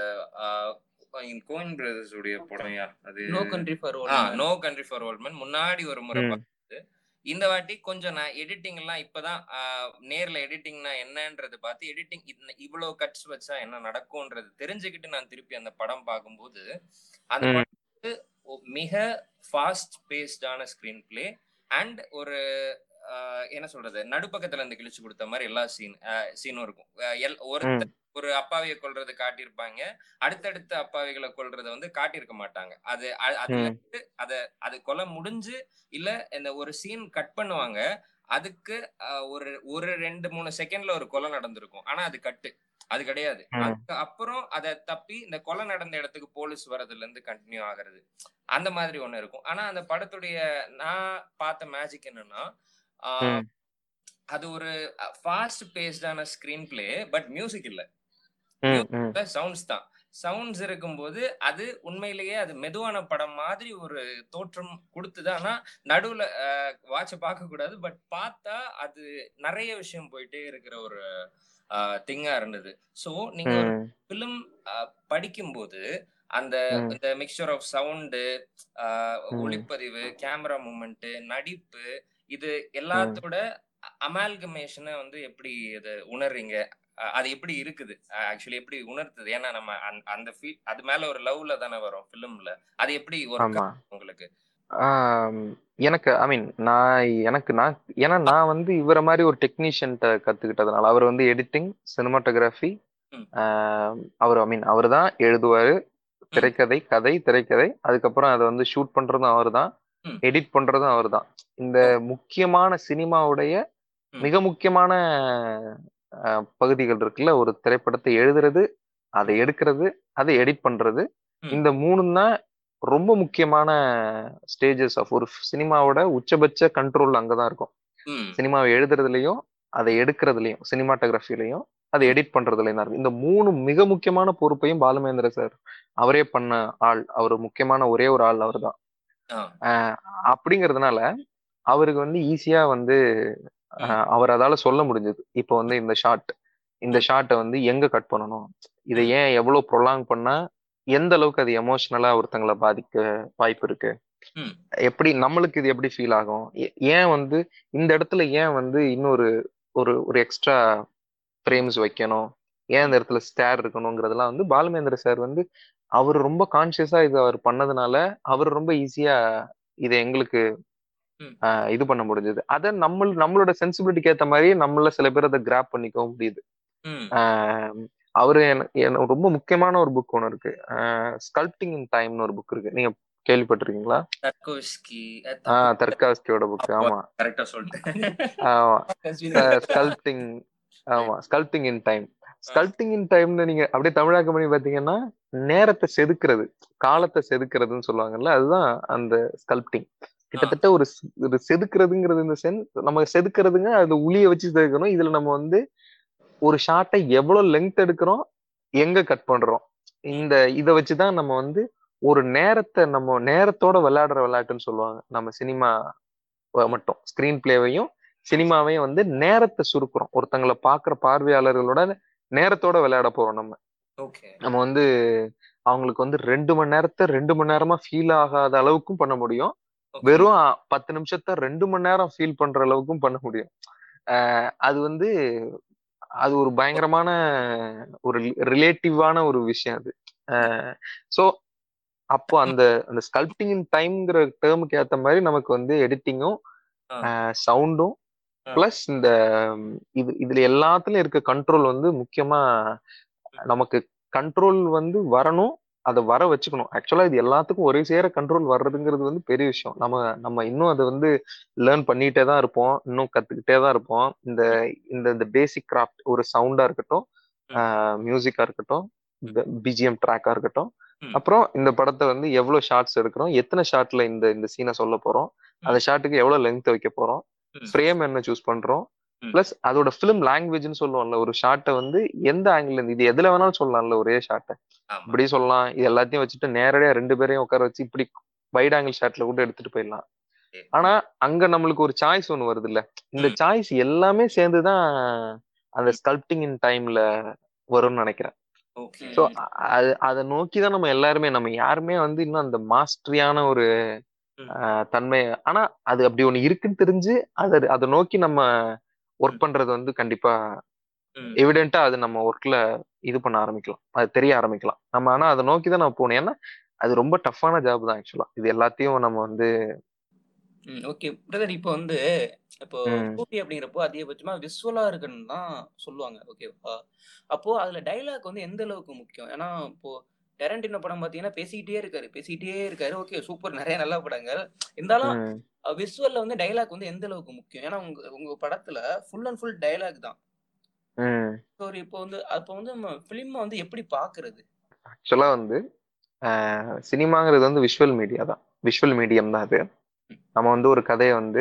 கோயின் பிரதர்ஸ் உடைய படம்யா அது no country for no country for old man முன்னாடி ஒரு முறை ம். பார்த்தது இந்த வாட்டி கொஞ்சம் நான் எடிட்டிங் எல்லாம் இப்பதான் ஆஹ், நேர்ல எடிட்டிங்னா என்னன்றது பார்த்து எடிட்டிங் இவ்வளவு கட்ஸ் வச்சா என்ன நடக்கும்ன்றது தெரிஞ்சுக்கிட்டு நான் திருப்பி அந்த படம் பார்க்கும்போது அந்த ம். படம் வந்து ஒ- மிக ஃபாஸ்ட் பேஸ்டான ஸ்கிரீன் பிளே அண்ட் ஒரு ஆஹ், என்ன சொல்றது நடுப்பக்கத்துல இருந்து கிழிச்சு கொடுத்த மாதிரி எல்லா சீன் சீனும் இருக்கும் ஆஹ், எல்- ஒருத்தர் ஒரு அப்பாவியை கொல்றது காட்டியிருப்பாங்க அடுத்தடுத்த அப்பாவிகளை கொல்றத வந்து காட்டியிருக்க மாட்டாங்க அது அ- அதுல ம். இருந்து அத அது கொலை முடிஞ்சு இல்ல இந்த ஒரு சீன் கட் பண்ணுவாங்க அதுக்கு அஹ், ஒரு ஒரு ரெண்டு மூணு செகண்ட்ல ஒரு கொலை நடந்திருக்கும் ஆனா அது கட்டு அது கிடையாது ம். அதுக்கு அப்புறம் அதை தப்பி இந்த கொலை நடந்த இடத்துக்கு போலீஸ் வர்றதுல இருந்து கண்டினியூ ஆகுறது அந்த மாதிரி ஒண்ணு இருக்கும் ஆனா அந்த படத்துடைய நான் பார்த்த மேஜிக் என்னன்னா ஆஹ், ம். அது ஒரு ஃபாஸ்ட் பேஸ்டான ஸ்கிரீன் பிளே பட் மியூசிக் இல்ல ம் ம் சவுண்ட்ஸ் தான் சவுண்ட்ஸ் இருக்கும்போது அது உண்மையிலேயே அது மெதுவான படம் மாதிரி ஒரு தோற்றம் கொடுத்தது ஆனா நடுவுல வாட்ச பார்க்க கூடாது பட் பார்த்தா அது நிறைய விஷயம் போயிட்டே இருக்கிற ஒரு திங்கா இருந்தது சோ நீங்க ஒரு ம் பிலிம் படிக்கும்போது அந்த ம். இந்த மிக்சர் ஆஃப் சவுண்டு ம். ஒளிப்பதிவு கேமரா மூமெண்ட் நடிப்பு இது எல்லாத்தோட அமால்கமேஷனை வந்து எப்படி இது உணர்றீங்க அஹ் அது எப்படி இருக்குது ஆக்சுவலி எப்படி உணர்த்துது ஏன்னா நம்ம அந்த- அந்த ஃபீல் அது மேல ஒரு லவ்ல தானே வரும் ஃபிலிம்ல அது எப்படி ஒர்க் ஆமா உங்களுக்கு ஆம், எனக்கு ஐ மீன் நான் எனக்கு நான் ஏன்னா நான் வந்து இவரை மாதிரி ஒரு டெக்னீஷியன்ட்ட கத்துக்கிட்டதுனால அவர் வந்து எடிட்டிங் சினிமாட்டோகிராஃபி ம். அவர் ஐ மீன் அவர் தான் எழுதுவாரு திரைக்கதை கதை திரைக்கதை அதுக்கப்புறம் அதை வந்து ஷூட் பண்றதும் அவர் தான் ம். எடிட் பண்றதும் அவர் தான் இந்த முக்கியமான சினிமாவுடைய ம். மிக முக்கியமான அஹ், பகுதிகள் இருக்குல்ல ஒரு திரைப்படத்தை எழுதுறது அதை எடுக்கிறது அதை எடிட் பண்றது ம். இந்த மூணும் தான் ரொம்ப முக்கியமான ஸ்டேஜஸ் ஆஃப் ஒரு சினிமாவோட உச்சபட்ச கண்ட்ரோல் அங்கதான் இருக்கும் ம் சினிமாவை எழுதுறதுலயும் அதை எடுக்கிறதுலயும் சினிமாட்டோகிராஃபிலையும் அதை எடிட் பண்றதுலயும் தான் இருக்கு இந்த மூணு மிக முக்கியமான பொறுப்பையும் பாலுமேந்திர சார் அவரே பண்ண ஆள் அவர் முக்கியமான ஒரே ஒரு ஆள் அவர் தான் ஆ அப்படிங்கிறதுனால அவருக்கு வந்து ஈஸியா வந்து ஆஹ், அவர் அதால சொல்ல முடிஞ்சது இப்போ வந்து இந்த ஷாட் இந்த ஷாட்டை வந்து எங்க கட் பண்ணணும் இதை ஏன் எவ்வளவு ப்ரொலாங் பண்ணா எந்த அளவுக்கு அது எமோஷனலா ஒருத்தங்களை பாதிக்க வாய்ப்பு இருக்கு ம். எப்படி நம்மளுக்கு இது எப்படி ஃபீல் ஆகும் ஏ- ஏன் வந்து இந்த இடத்துல ஏன் வந்து இன்னொரு ஒரு ஒரு எக்ஸ்ட்ரா ஃப்ரேம்ஸ் வைக்கணும் ஏன் இந்த இடத்துல ஸ்டேர் இருக்கணுங்கிறதெல்லாம் வந்து பாலுமேந்திர சார் வந்து அவர் ரொம்ப கான்சியஸா இது அவர் பண்ணதுனால அவர் ரொம்ப ஈஸியா இதை எங்களுக்கு ம். ஆஹ், இது பண்ண முடிஞ்சது அதை நம்ம நம்மளோட சென்சிபிலிட்டிக்கு ஏத்த மாதிரி நம்மள சில பேர் அதை கிராப் பண்ணிக்கவும் முடியுது ம் ஆஹ் அவரு எனக்கு எனக்கு ரொம்ப முக்கியமான ஒரு புக் ஒன்று இருக்கு ஸ்கல்ப்டிங் இன் டைம்னு ஒரு புக் இருக்கு நீங்க கேள்விப்பட்டிருக்கீங்களா தர்கோஸ்கி ஆஹ் தர்காஸ்கியோட புக் ஆமா கரெக்டா சொல்லிட்டேன் ஆமா ஸ்கல்ப்டிங் ஆமா sculpting in time sculpting in டைம்னு நீங்க அப்படியே தமிழாக்கம் பண்ணி பாத்தீங்கன்னா நேரத்தை செதுக்குறது காலத்தை செதுக்குறதுன்னு சொல்லுவாங்கல்ல அதுதான் அந்த ஸ்கல்ப்டிங் கிட்டத்தட்ட ஒரு ஸ்- ஒரு செதுக்குறதுங்கிறது இந்த சென்ஸ் நம்ம செதுக்குறதுங்க அது உளிய வச்சு செதுக்கணும் இதுல நம்ம வந்து ஒரு ஷாட்டை எவ்வளவு லெங்த் எடுக்கிறோம் எங்க கட் பண்றோம் இந்த இதை வச்சுதான் நம்ம வந்து ஒரு நேரத்தை நம்ம நேரத்தோட விளையாடுற விளையாட்டுன்னு சொல்லுவாங்க நம்ம சினிமா மட்டும் ஸ்கிரீன் பிளேவையும் சினிமாவையும் வந்து நேரத்தை சுருக்குறோம் ஒருத்தங்களை பாக்குற பார்வையாளர்களோட நேரத்தோட விளையாட போறோம் நம்ம ஓகே நம்ம வந்து அவங்களுக்கு வந்து ரெண்டு மணி நேரத்தை ரெண்டு மணி நேரமா ஃபீல் ஆகாத அளவுக்கும் பண்ண முடியும் வெறும் அ- பத்து நிமிஷத்தை ரெண்டு மணி நேரம் ஃபீல் பண்ற அளவுக்கும் பண்ண முடியும் அஹ் அது வந்து அது ஒரு பயங்கரமான ஒரு ரிலேட்டிவான ஒரு விஷயம் அது ஸோ அப்போ அந்த அந்த ஸ்கல்ப்டிங் இன் டைம்ங்கிற டேர்முக்கு ஏத்த மாதிரி நமக்கு வந்து எடிட்டிங்கும் சவுண்டும் ஆ. பிளஸ் இந்த ம், இது இதுல எல்லாத்துலயும் இருக்க கண்ட்ரோல் வந்து முக்கியமா நமக்கு கண்ட்ரோல் வந்து வரணும் அதை வர வச்சுக்கணும் ஆக்சுவலா இது எல்லாத்துக்கும் ஒரே சேர கண்ட்ரோல் வர்றதுங்கிறது வந்து பெரிய விஷயம் நம்ம நம்ம இன்னும் அதை வந்து லேர்ன் பண்ணிட்டே தான் இருப்போம் இன்னும் கத்துக்கிட்டே தான் இருப்போம் இந்த இந்த இந்த பேசிக் கிராஃப்ட் ஒரு சவுண்டா இருக்கட்டும் மியூசிக்கா இருக்கட்டும் பிஜிஎம் ட்ராக்கா இருக்கட்டும் ம். அப்புறம் இந்த படத்தை வந்து எவ்வளவு ஷார்ட்ஸ் எடுக்கிறோம் எத்தனை ஷார்ட்ல இந்த இந்த சீனை சொல்ல போறோம் அந்த ஷார்ட்டுக்கு எவ்வளவு லெங்த் வைக்க போறோம் ம். ஃப்ரேம் என்ன சூஸ் பண்றோம் ம். பிளஸ் அதோட ஃபிலிம் லாங்குவேஜ்னு சொல்லுவோம்ல ஒரு ஷார்ட்டை வந்து எந்த ஆங்கிள் இருந்து இது எதுல வேணாலும் சொல்லலாம்ல ஒரே ஷார்ட்டை ஆமா இப்படி சொல்லலாம் இது எல்லாத்தையும் வச்சுட்டு நேரடியா ரெண்டு பேரையும் உட்கார வச்சு இப்படி வைட் ஆங்கிள் ஷாட்ல கூட எடுத்துட்டு போயிடலாம் ஆனா அங்க நம்மளுக்கு ஒரு சாய்ஸ் ஒண்ணு வருது இல்ல இந்த ம். சாய்ஸ் எல்லாமே சேர்ந்துதான் அந்த ஸ்கல்ப்டிங் இன் டைம்ல வரும்னு நினைக்கிறேன் ஓகே ஸோ அது அதை நோக்கி தான் நம்ம எல்லாருமே நம்ம யாருமே வந்து இன்னும் அந்த மாஸ்டரியான ஒரு ம். ஆஹ், தன்மை ஆனா அது அப்படி ஒண்ணு இருக்குன்னு தெரிஞ்சு அதை அதை நோக்கி நம்ம ஒர்க் பண்றது வந்து கண்டிப்பா ம். எவிடென்ட்டா அது நம்ம ஒர்க்ல இது பண்ண ஆரம்பிக்கலாம் அது தெரிய ஆரம்பிக்கலாம் நம்ம ஆனா அதை நோக்கி தான் நம்ம போகணும் ஏன்னா அது ரொம்ப டஃப்பான ஜாப் தான் ஆக்சுவலா இது எல்லாத்தையும் நம்ம வந்து ஓகே பிரதர் இப்போ வந்து இப்போ ம். மூவி அப்படிங்கிறப்போ அதிகபட்சமா விசுவலா இருக்குன்னு தான் சொல்லுவாங்க ஓகேவா அப்போ அதுல டைலாக் வந்து எந்த அளவுக்கு முக்கியம் ஏன்னா இப்போ டெரண்டினோ படம் பாத்தீங்கன்னா பேசிக்கிட்டே இருக்காரு பேசிக்கிட்டே இருக்காரு ஓகே சூப்பர் நிறைய நல்ல படங்கள் இருந்தாலும் ம், விசுவல்ல வந்து டைலாக் வந்து எந்த அளவுக்கு முக்கியம் ஏன்னா உங்க உங்க படத்துல ஃபுல் அண்ட் ஃபுல் டைலாக் தான் ம். ஸோ இப்போ வந்து அப்போ வந்து நம்ம ஃபிலிமை வந்து எப்படி பாக்குறது ஆக்சுவலா வந்து சினிமாங்கிறது வந்து விஷுவல் மீடியா தான் விஷுவல் மீடியம் தான் அது நம்ம வந்து ஒரு கதையை வந்து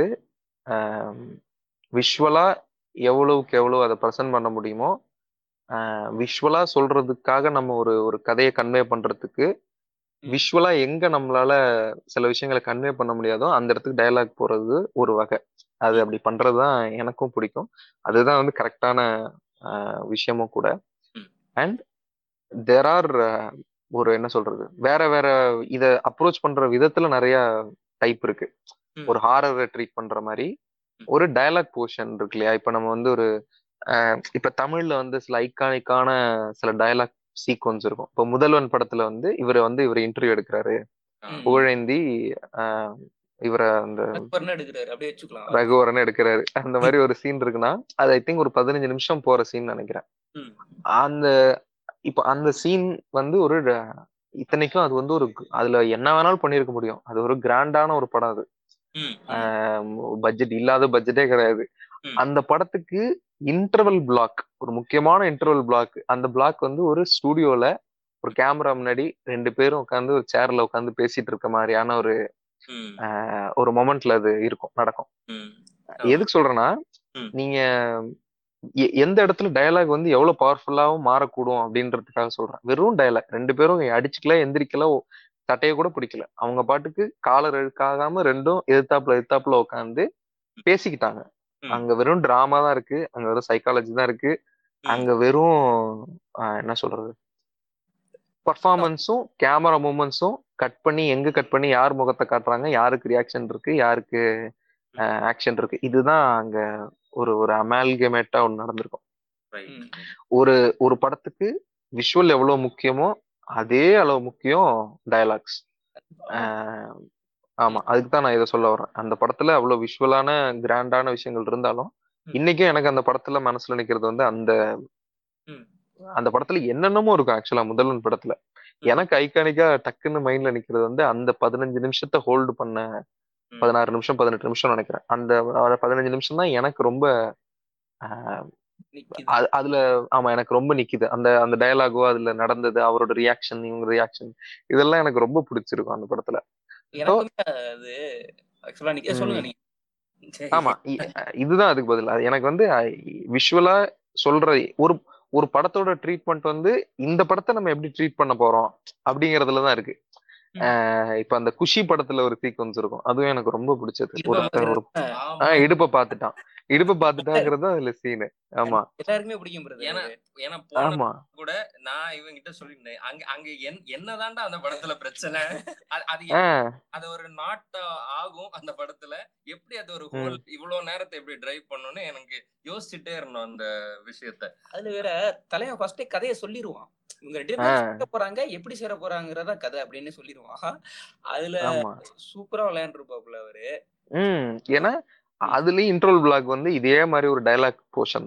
விஷுவலா எவ்வளவுக்கு எவ்வளவு அதை ப்ரெசென்ட் பண்ண முடியுமோ விஷுவலா சொல்றதுக்காக நம்ம ஒரு ஒரு கதையை கன்வே பண்றதுக்கு விஷுவலா எங்க நம்மளால சில விஷயங்களை கன்வே பண்ண முடியாதோ அந்த இடத்துக்கு டயலாக் போறது ஒரு வகை அது அப்படி பண்றதுதான் எனக்கும் பிடிக்கும் அதுதான் வந்து கரெக்டான விஷயமும் கூட ம். அண்ட் தேர் ஆர் ஒரு என்ன சொல்றது வேற வேற இத அப்ரோச் பண்ற விதத்துல நிறைய டைப் இருக்கு ம். ஒரு ஹாரரை ட்ரீட் பண்ற மாதிரி ம். ஒரு டயலாக் போர்ஷன் இருக்கு இல்லையா இப்ப நம்ம வந்து ஒரு அஹ், இப்ப தமிழ்ல வந்து சில ஐகானிக்கான சில டயலாக் சீக்வன்ஸ் இருக்கும் இப்போ முதல்வன் படத்துல வந்து இவரை வந்து இவர் இன்டர்வியூ எடுக்கிறாரு ஆ. புகழேந்தி ஆஹ், இவரை அந்த அக்பர்னு எடுக்கிறாரு அப்படியே வச்சுக்கலாம் ரகுவரன் எடுக்கிறாரு அந்த மாதிரி ஒரு சீன் இருக்குன்னா அது ஐ திங்க் ஒரு பதினஞ்சு நிமிஷம் போற சீன் நினைக்கிறேன் ம். அந்த இப்ப அந்த சீன் வந்து ஒரு ட- இத்தனைக்கும் அது வந்து ஒரு கு- அதுல என்ன வேணாலும் பண்ணியிருக்க முடியும் அது ஒரு கிராண்டான ஒரு படம் அது ம். ம். பட்ஜெட் இல்லாத பட்ஜெட்டே கிடையாது ம். அந்த படத்துக்கு இன்டர்வல் பிளாக் ஒரு முக்கியமான இன்டர்வல் பிளாக் அந்த பிளாக் வந்து ஒரு ஸ்டூடியோல ஒரு கேமரா முன்னாடி ரெண்டு பேரும் உட்காந்து ஒரு சேர்ல உட்காந்து பேசிட்டு இருக்க மாதிரியான ஒரு ம். ஆஹ், ஒரு மொமெண்ட்ல அது இருக்கும் நடக்கும் ம். எதுக்கு சொல்றேன்னா ம். நீங்க எ- எந்த இடத்துல டயலாக் வந்து எவ்வளவு பவர்ஃபுல்லாவும் மாறக்கூடும் அப்படின்றதுக்காக சொல்றேன் வெறும் டயலாக் ரெண்டு பேரும் அடிச்சுக்கல எந்திரிக்கல ஒ- சட்டையை கூட பிடிக்கல அவங்க பாட்டுக்கு காலர் இழுக்காகாம ரெண்டும் எதிர்த்தாப்புல எதிர்த்தாப்புல உட்காந்து பேசிக்கிட்டாங்க ம். அங்க வெறும் டிராமா தான் இருக்கு அங்க வெறும் சைக்காலஜி தான் இருக்கு ம். அங்க வெறும் ஆஹ், என்ன சொல்றது பர்ஃபார்மன்ஸும் கேமரா மூமெண்ட்ஸும் கட் பண்ணி எங்க கட் பண்ணி யார் முகத்தை காட்டுறாங்க யாருக்கு ரியாக்ஷன் இருக்கு யாருக்கு ஆக்ஷன் இருக்கு இதுதான் அங்க ஒரு ஒரு அமால்கமேட்டா ஒன்று நடந்திருக்கும் Right. ம். ஒரு ஒரு படத்துக்கு விஷுவல் எவ்வளவு முக்கியமோ அதே அளவு முக்கியம் டயலாக்ஸ் ஆமா அதுக்கு தான் நான் இதை சொல்ல வரேன் அந்த படத்துல அவ்வளவு விஷுவலான கிராண்டான விஷயங்கள் இருந்தாலும் ம். இன்னைக்கும் எனக்கு அந்த படத்துல மனசுல நிக்கிறது வந்து அந்த ம். அந்த படத்துல என்னென்னமோ இருக்கும் ஆக்சுவலா முதல்வன் படத்துல எனக்கு ஐகானிக்கா டக்குன்னு மைண்ட்ல நிக்கிறது வந்து அந்த பதினஞ்சு நிமிஷத்தை ஹோல்டு பண்ண ம். பதினாறு நிமிஷம் பதினெட்டு நிமிஷம் நினைக்கிறேன் அந்த அந்த பதினஞ்சு நிமிஷம் தான் எனக்கு ரொம்ப ஆஹ், நிக்குது. அது- அதுல ஆமா எனக்கு ரொம்ப நிக்குது அந்த அந்த டயலாகோ அதுல நடந்தது அவரோட ரியாக்ஷன் இவங்க ரியாக்ஷன் இதெல்லாம் எனக்கு ரொம்ப பிடிச்சிருக்கும் அந்த படத்துல எனக்குமே அது ஆக்சுவலா நீங்க ம். சொல்லுங்க நீங்க சரி. ஆமா இ- இதுதான் அதுக்கு பதில் அது எனக்கு வந்து விஷுவலா சொல்ற ஒரு ஒரு படத்தோட ட்ரீட்மெண்ட் வந்து இந்த படத்தை நம்ம எப்படி ட்ரீட் பண்ண போறோம் அப்படிங்கறதுலதான் இருக்கு ம். ஆஹ் இப்ப அந்த குஷி படத்துல ஒரு சீக்வன்ஸ் இருக்கும் அதுவும் எனக்கு ரொம்ப பிடிச்சது இடுப்பை ஒருத்தன் ஒரு பார்க்கறது, ஆமா. ஆஹ் இடுப்பை பார்த்துட்டான் இடுப்பை பார்த்துட்டாங்கிறது அதுல சீனு ஆமா எல்லாருக்குமே பிடிக்கும் ஏன்னா பிரதர் ஏன்னா போன ஆமா கூட நான் இவங்கிட்ட சொல்லியிருந்தேன் அங்க அங்க என் என்னதான்டா அந்த படத்துல பிரச்சனை அது- அது ஆஹ் அது ஒரு நாட் ஆகும் அந்த படத்துல எப்படி அது ஒரு ஹோல் இவ்வளவு நேரத்தை எப்படி டிரைவ் பண்ணணும்னு எனக்கு யோசிச்சுட்டே இருந்தோம் அந்த விஷயத்த அதுல வேற தலைவன் ஃபர்ஸ்டே கதையை சொல்லிடுவான் இவங்க ரெண்டு ஆ. பேரும் சேர போறாங்க எப்படி சேர போறாங்கிறதா கதை அப்படின்னு சொல்லிடுவான் அதுல ஆமா சூப்பரா விளையாண்டுருப்பாப்புல அவரு உம் ஏன்னா அதுலயும் இன்ட்ரோல் பிளாக் வந்து இதே மாதிரி ஒரு டயலாக் போர்ஷன் தான்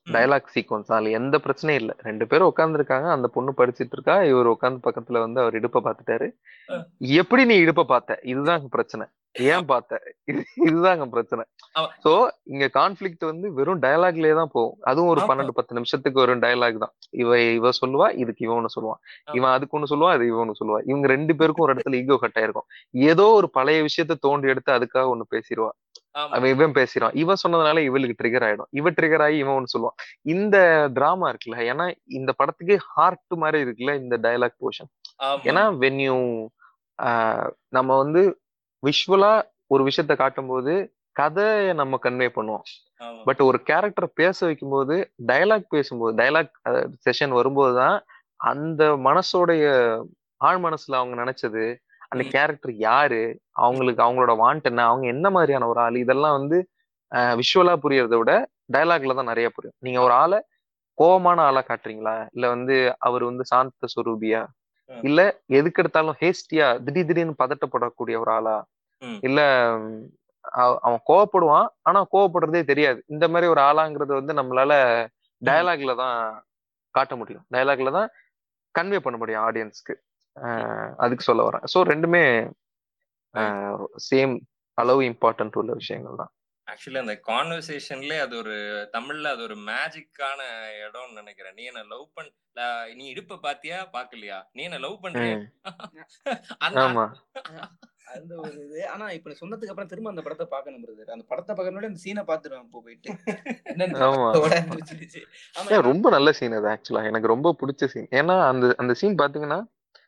டயலாக் சீக்வன்ஸ் அதுல எந்த பிரச்சனையும் இல்ல ரெண்டு பேரும் உட்காந்துருக்காங்க அந்த பொண்ணு படிச்சிட்டு இருக்கா இவர் உட்காந்து பக்கத்துல வந்து அவர் இடுப்ப பாத்துட்டாரு எப்படி நீ இடுப்ப பார்த்த இதுதான் அங்க பிரச்சனை ஏன் பார்த்த இது இதுதான் அங்க பிரச்சனை அவ- சோ இங்க கான்ஃபிளிக்ட் வந்து வெறும் டயலாக்லயே தான் போகும் அதுவும் ஒரு ஆமா. பன்னெண்டு பத்து நிமிஷத்துக்கு ஒரு டயலாக் தான் இவ இவ சொல்லுவா இதுக்கு இவன் ஒண்ணு சொல்லுவான் ஆமா. இவன் அதுக்கு ஒண்ணு சொல்லுவான் அது இவன் ஒண்ணு சொல்லுவா இவங்க ரெண்டு பேருக்கும் ஒரு இடத்துல ஈகோ கட் ஆயிருக்கும் ஏதோ ஒரு பழைய விஷயத்த தோண்டி எடுத்து அதுக்காக ஒண்ணு பேசிடுவா ஆமா அவன் இவன் பேசிடுவான் இவன் சொன்னதுனால இவளுக்கு ட்ரிகர் ஆயிடும் இவ ட்ரிகர் ஆகி இவன் ஒண்ணு சொல்லுவான் இந்த டிராமா இருக்குல்ல ஏன்னா இந்த படத்துக்கு ஹார்ட் மாதிரி இருக்குல்ல இந்த டயலாக் போர்ஷன் ஆமா ஏன்னா வென் யூ நம்ம வந்து விஷுவலா ஒரு விஷயத்த காட்டும்போது கதையை நம்ம கன்வே பண்ணுவோம் ஆமா பட் ஒரு கேரக்டர் பேச வைக்கும்போது டயலாக் பேசும்போது டயலாக் செஷன் வரும்போது தான் அந்த மனசோடைய ஆழ் மனசுல அவங்க நினைச்சது அந்த ம். கேரக்டர் யாரு அவங்களுக்கு அவங்களோட வாண்ட் என்ன அவங்க என்ன மாதிரியான ஒரு ஆள் இதெல்லாம் வந்து விஷுவலா புரியறத விட டயலாக்ல தான் நிறைய புரியும் நீங்க ஒரு ஆளை கோவமான ஆளா காட்டுறீங்களா இல்ல வந்து அவர் வந்து சாந்த சுரூபியா ம். இல்ல எதுக்கு எடுத்தாலும் ஹேஸ்டியா திடீர் திடீர்னு பதட்டப்படக்கூடிய ஒரு ஆளா ம். இல்ல ம், அவ- அவன் கோவப்படுவான் ஆனா கோவப்படுறதே தெரியாது இந்த மாதிரி ஒரு ஆளாங்கிறது வந்து நம்மளால டயலாக்ல தான் காட்ட முடியும் டயலாக்ல தான் கன்வே பண்ண முடியும் ஆடியன்ஸ்க்கு அதுக்கு சொல்ல வரேன் ஸோ ரெண்டுமே சேம் அளவு இம்பார்ட்டன்ட் உள்ள விஷயங்கள் தான் ஆக்சுவலி அந்த கான்வர்சேஷன்ல அது ஒரு தமிழ்ல அது ஒரு மேஜிக்கான இடம்னு நினைக்கிறேன் நீ என்ன லவ் பண் ல- நீ இடுப்ப பாத்தியா பாக்கலையா நீ என்ன லவ் பண்றியா ம். அந்த- ஆமா அந்த ஒரு இது ஆனா இப்ப நீ சொன்னதுக்கு அப்புறம் திரும்ப அந்த படத்தை பார்க்கணும் பிரதர் அந்த படத்தை பார்க்கறதுனால அந்த சீனை பாத்துருவேன் இப்போ போயிட்டு என்னன்னு ஆமா. படத்தோட அனுபவிச்சிருச்சு. ஆமா ஏன் ரொம்ப நல்ல சீன் அது ஆக்சுவலா எனக்கு ரொம்ப பிடிச்ச சீன் ஏன்னா அந்த அந்த சீன் பாத்தீங்கன்னா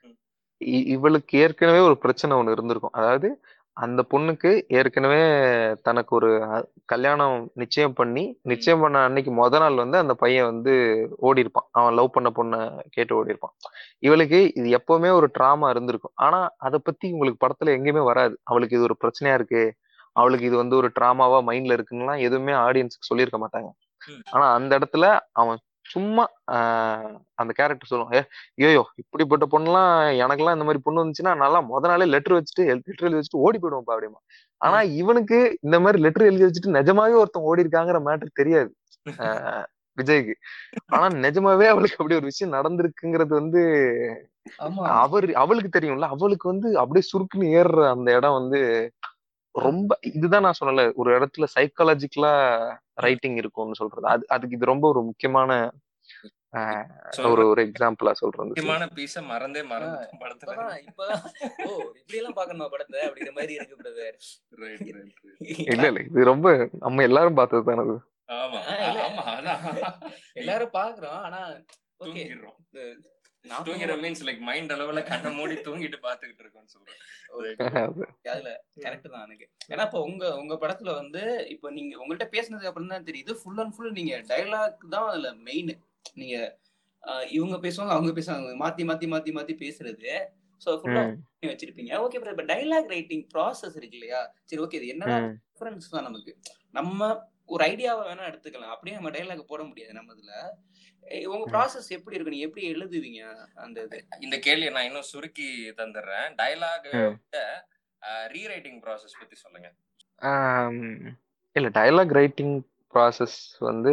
இ- இவளுக்கு ஏற்கனவே ஒரு பிரச்சனை ஒண்ணு இருந்திருக்கும் அதாவது அந்த பொண்ணுக்கு ஏற்கனவே தனக்கு ஒரு அ- கல்யாணம் நிச்சயம் பண்ணி நிச்சயம் பண்ண அன்னைக்கு முத நாள் வந்து அந்த பையன் வந்து ஓடி இருப்பான் அவன் லவ் பண்ண பொண்ணை கேட்டு ஓடி இருப்பான் இவளுக்கு இது எப்பவுமே ஒரு ட்ராமா இருந்திருக்கும் ஆனா அதை பத்தி உங்களுக்கு படத்துல எங்கேயுமே வராது அவளுக்கு இது ஒரு பிரச்சனையா இருக்கு அவளுக்கு இது வந்து ஒரு ட்ராமாவா மைண்ட்ல இருக்குன்னுலாம் எதுவுமே ஆடியன்ஸுக்கு சொல்லியிருக்க மாட்டாங்க ம். ஆனா அந்த இடத்துல அவன் சும்மா ஆஹ் அந்த கேரக்டர் சொல்லுவான் ஏ ஐயோ இப்படிப்பட்ட பொண்ணுலாம் எனக்கெல்லாம் இந்த மாதிரி பொண்ணு வந்துச்சுன்னா நல்லா முத நாளே லெட்டர் வச்சுட்டு லெட்டர் எழுதி வச்சுட்டு ஓடி போயிடுவோம்ப்பா அப்படிமா ஆனா இவனுக்கு இந்த மாதிரி லெட்டர் எழுதி வச்சுட்டு நிஜமாவே ஒருத்தன் ஓடி இருக்காங்கிற மேட்டர் தெரியாது ஆஹ் விஜய்க்கு ஆனா நிஜமாவே அவளுக்கு அப்படி ஒரு விஷயம் நடந்திருக்குங்கிறது வந்து ஆமா அவர் அவளுக்கு தெரியும்ல அவளுக்கு வந்து அப்படியே சுருக்குன்னு ஏறுற அந்த இடம் வந்து ரொம்ப இதுதான் நான் சொன்னல ஒரு இடத்துல சைக்காலஜிக்கலா ரைட்டிங் இருக்கும்னு சொல்றது அது அதுக்கு இது ரொம்ப ஒரு முக்கியமான ஆஹ், சொல்ற ஒரு ஒரு எக்ஸாம்பிளா சொல்றது முக்கியமான பீஸ மறந்தே மறந்துட்டோம் படத்துல இப்பதான் இப்பதான் ஓ இப்படி எல்லாம் பாக்கணுமா படத்தை அப்படிங்கிற மாதிரி இருக்கு பிரதர் Right, right, right. இல்ல இல்ல இது ரொம்ப நம்ம எல்லாரும் பார்த்தது தானே அது ஆமா ஆ, இல்ல. ஆமா அதான் எல்லாரும் பாக்குறோம் ஆனா ஓகே தூங்கிடுறோம் தூங்கிற மீன்ஸ் லைக் மைண்ட் அளவுல கண்ணை மூடி தூங்கிட்டு பாத்துக்கிட்டு இருக்கோம்னு சொல்றேன் அது. அதுல கரெக்ட் தான் எனக்கு ஏன்னா இப்போ உங்க உங்க படத்துல வந்து இப்போ நீங்க உங்கள்ட்ட பேசுனதுக்கு அப்புறம் தான் தெரியுது ஃபுல் அண்ட் ஃபுல் நீங்க டைலாக் தான் அதுல மெயின் நீங்க ஆஹ், இவங்க பேசுவாங்க அவங்க பேசுவாங்க மாத்தி மாத்தி மாத்தி மாத்தி பேசுறது ஸோ ஃபுல்லா ம், வச்சிருப்பீங்க ஓகே இப்போ டைலாக் ரைட்டிங் ப்ராசஸ் இருக்கு இல்லையா சரி ஓகே இது என்ன ம், டிஃபரன்ஸ் தான் நமக்கு நம்ம ஒரு ஐடியாவை வேணா எடுத்துக்கலாம் அப்படியே நம்ம டைலாக் போட முடியாது நம்ம இதுல ஏய், உங்க ம். ப்ராசஸ் எப்படி இருக்கு நீங்க எப்படி எழுதுவீங்க அந்த இது இந்த கேள்வியை நான் இன்னும் சுருக்கி தந்துடுறேன் டயலாக் ம். ரீரைட்டிங் ப்ராசஸ் பத்தி சொல்லுங்க ஆம், இல்ல டயலாக் ரைட்டிங் ப்ராசஸ் வந்து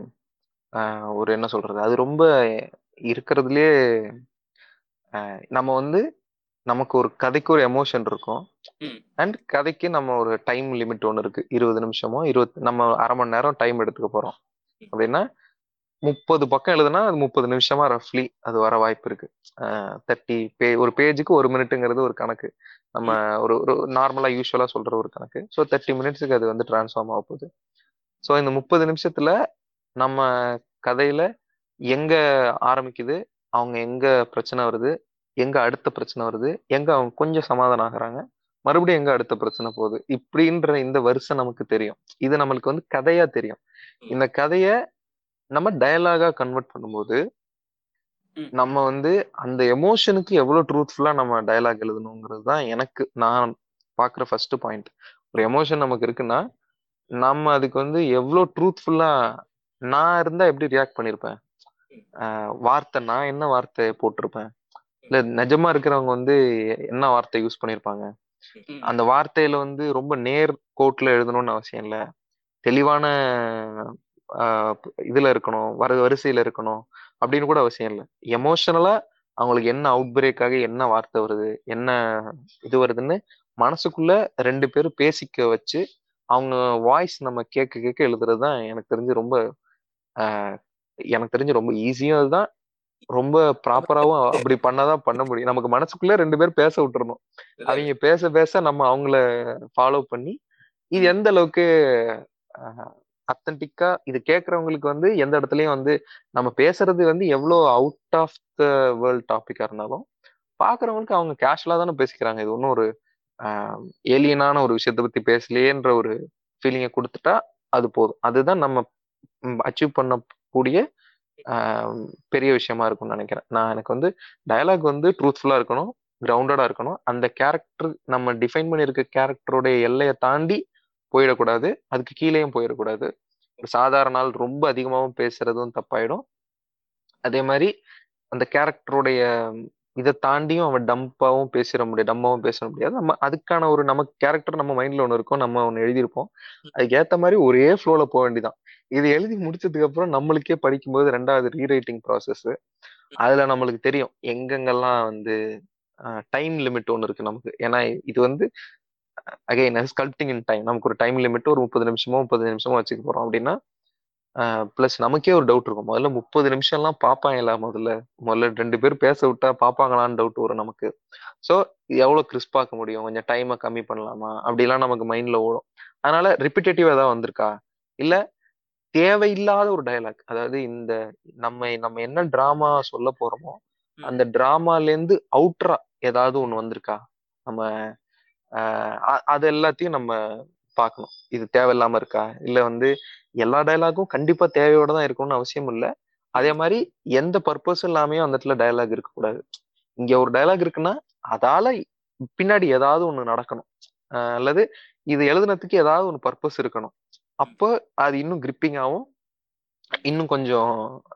ஆஹ், ஒரு என்ன சொல்றது அது ரொம்ப இருக்கிறதுலயே ஆஹ், நம்ம வந்து நமக்கு ஒரு கதைக்கு ஒரு எமோஷன் இருக்கும் ம். அண்ட் கதைக்கு நம்ம ஒரு டைம் லிமிட் ஒன்று இருக்கு இருபது நிமிஷமோ இருபத்தி நம்ம அரை மணி நேரம் டைம் எடுத்துக்க போறோம் அப்படின்னா முப்பது பக்கம் எழுதுனா அது முப்பது நிமிஷமா ரஃப்லி அது வர வாய்ப்பு இருக்கு தேர்ட்டி பே ஒரு பேஜுக்கு ஒரு மினிட்டுங்கிறது ஒரு கணக்கு நம்ம ஒரு ஒரு நார்மலா யூஸ்வலா சொல்ற ஒரு கணக்கு ஸோ தேர்ட்டி மினிட்ஸுக்கு அது வந்து டிரான்ஸ்ஃபார்ம் ஆக போகுது ஸோ இந்த முப்பது நிமிஷத்துல நம்ம கதையில எங்க ஆரம்பிக்குது அவங்க எங்க பிரச்சனை வருது எங்க அடுத்த பிரச்சனை வருது எங்க அவங்க கொஞ்சம் சமாதானம் ஆகுறாங்க மறுபடியும் எங்க அடுத்த பிரச்சனை போகுது இப்படின்ற இந்த வருஷம் நமக்கு தெரியும் இது நம்மளுக்கு வந்து கதையா தெரியும் இந்த கதைய நம்ம டயலாகா கன்வெர்ட் பண்ணும்போது ம். நம்ம வந்து அந்த எமோஷனுக்கு எவ்வளவு ட்ரூத்ஃபுல்லா நம்ம டயலாக் எழுதணுங்கிறது தான் எனக்கு நான் பாக்குற ஃபர்ஸ்ட் பாயிண்ட் ஒரு எமோஷன் நமக்கு இருக்குன்னா நம்ம அதுக்கு வந்து எவ்வளவு ட்ரூத்ஃபுல்லா நான் இருந்தா எப்படி ரியாக்ட் பண்ணிருப்பேன் ஆஹ் வார்த்தை நான் என்ன வார்த்தை போட்டிருப்பேன் இல்ல நிஜமா இருக்கிறவங்க வந்து என்ன வார்த்தை யூஸ் பண்ணிருப்பாங்க ம். அந்த வார்த்தையில வந்து ரொம்ப நேர் கோட்ல எழுதணும்னு அவசியம் இல்ல தெளிவான ஆஹ் இதுல இருக்கணும் வர வரிசையில இருக்கணும் அப்படின்னு கூட அவசியம் இல்லை எமோஷனலா அவங்களுக்கு என்ன அவுட் பிரேக் ஆகி என்ன வார்த்தை வருது என்ன இது வருதுன்னு மனசுக்குள்ள ரெண்டு பேரும் பேசிக்க வச்சு அவங்க வாய்ஸ் நம்ம கேட்க கேட்க எழுதுறது தான் எனக்கு தெரிஞ்சு ரொம்ப ஆஹ் எனக்கு தெரிஞ்சு ரொம்ப ஈஸியும் அதுதான் ரொம்ப ப்ராப்பராவும் அப்படி பண்ணாதான் பண்ண முடியும் நமக்கு மனசுக்குள்ள ரெண்டு பேர் பேச விட்டுறணும் அவங்க பேச பேச நம்ம அவங்கள ஃபாலோ பண்ணி இது எந்த அளவுக்கு அத்தன்டிக்கா இது கேட்கறவங்களுக்கு வந்து எந்த இடத்துலயும் வந்து நம்ம பேசுறது வந்து எவ்வளோ அவுட் ஆஃப் த வேர்ல்ட் டாபிக்கா இருந்தாலும் பாக்குறவங்களுக்கு அவங்க கேஷுவலா தானே பேசிக்கிறாங்க இது ஒன்றும் ஒரு ஏலியனான ஒரு விஷயத்தை பத்தி பேசலையேன்ற ஒரு ஃபீலிங்கை கொடுத்துட்டா அது போதும் அதுதான் நம்ம அச்சீவ் பண்ணக்கூடிய ஆஹ் பெரிய விஷயமா இருக்கும்னு நினைக்கிறேன் நான் எனக்கு வந்து டயலாக் வந்து ட்ரூத்ஃபுல்லா இருக்கணும் கிரவுண்டடா இருக்கணும் அந்த கேரக்டர் நம்ம டிஃபைன் பண்ணியிருக்க கேரக்டருடைய எல்லையை தாண்டி போயிடக்கூடாது அதுக்கு கீழேயும் போயிடக்கூடாது ஒரு சாதாரண நாள் ரொம்ப அதிகமாகவும் பேசுறதும் தப்பாயிடும் அதே மாதிரி அந்த கேரக்டருடைய இதை தாண்டியும் அவன் டம்பாவும் பேசிட முடியாது டம்பாவும் பேச முடியாது நம்ம அதுக்கான ஒரு நமக்கு கேரக்டர் நம்ம மைண்ட்ல ஒன்று இருக்கும் நம்ம ஒன்று எழுதியிருப்போம் அதுக்கு ஏத்த மாதிரி ஒரே ஃப்ளோல போக வேண்டியதான் இது எழுதி முடிச்சதுக்கு அப்புறம் நம்மளுக்கே படிக்கும்போது ரெண்டாவது ரீரைட்டிங் ப்ராசஸ் அதுல நம்மளுக்கு தெரியும் எங்கெங்கெல்லாம் வந்து டைம் லிமிட் ஒன்று இருக்கு நமக்கு ஏன்னா இது வந்து அகைன் ஸ்கல்ப்டிங் இன் டைம் நமக்கு ஒரு டைம் லிமிட் ஒரு முப்பது நிமிஷமோ முப்பது நிமிஷமோ வச்சுக்க போறோம் அப்படின்னா ப்ளஸ் நமக்கே ஒரு டவுட் இருக்கும் முதல்ல முப்பது நிமிஷம்லாம் பார்ப்பாங்களா முதல்ல முதல்ல ரெண்டு பேர் பேச விட்டா பார்ப்பாங்களான்னு டவுட் வரும் நமக்கு ஸோ எவ்வளோ கிறிஸ்பாக்க முடியும் கொஞ்சம் டைமை கம்மி பண்ணலாமா அப்படிலாம் நமக்கு மைண்ட்ல ஓடும் அதனால ரிப்பிட்டேட்டிவ் ஏதாவது வந்திருக்கா இல்ல தேவையில்லாத ஒரு டயலாக் அதாவது இந்த நம்ம நம்ம என்ன டிராமா சொல்ல போறோமோ அந்த டிராமால இருந்து அவுட்ரா ஏதாவது ஒண்ணு வந்திருக்கா நம்ம அது எல்லாத்தையும் நம்ம பார்க்கணும் இது தேவையில்லாம இருக்கா இல்ல வந்து எல்லா டைலாகும் கண்டிப்பா தேவையோட தான் இருக்கணும்னு அவசியம் இல்லை அதே மாதிரி எந்த பர்பஸும் இல்லாமையும் அந்த இடத்துல டயலாக் இருக்கக்கூடாது இங்க ஒரு டயலாக் இருக்குன்னா அதால பின்னாடி ஏதாவது ஒண்ணு நடக்கணும் அல்லது இது எழுதுனதுக்கு ஏதாவது ஒன்று பர்பஸ் இருக்கணும் அப்போ அது இன்னும் கிரிப்பிங்காகவும் இன்னும் கொஞ்சம்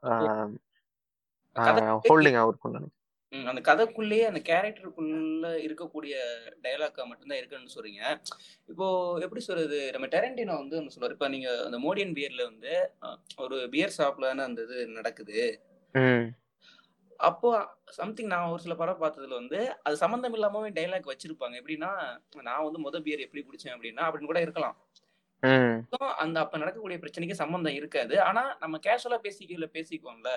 ஹோல்டிங்காகவும் இருக்கும் அந்த கதைக்குள்ளேயே அந்த கேரக்டருக்குள்ள இருக்கக்கூடிய டைலாக்கா மட்டும்தான் இருக்குன்னு சொல்றீங்க இப்போ எப்படி சொல்றது நம்ம டெரண்டினோ வந்து சொல்றாரு இப்ப நீங்க அந்த மோடியன் பியர்ல வந்து ஒரு பியர் ஷாப்ல அந்த இது நடக்குது அப்போ சம்திங் நான் ஒரு சில படம் பார்த்ததுல வந்து அது சம்மந்தம் இல்லாமவே டைலாக் வச்சிருப்பாங்க எப்படின்னா நான் வந்து முத பியர் எப்படி பிடிச்சேன் அப்படின்னா அப்படின்னு கூட இருக்கலாம் அந்த அப்ப நடக்கக்கூடிய பிரச்சனைக்கு சம்பந்தம் இருக்காது ஆனா நம்ம கேஷுவலா பேசிக்கல பேசிக்குவோம்ல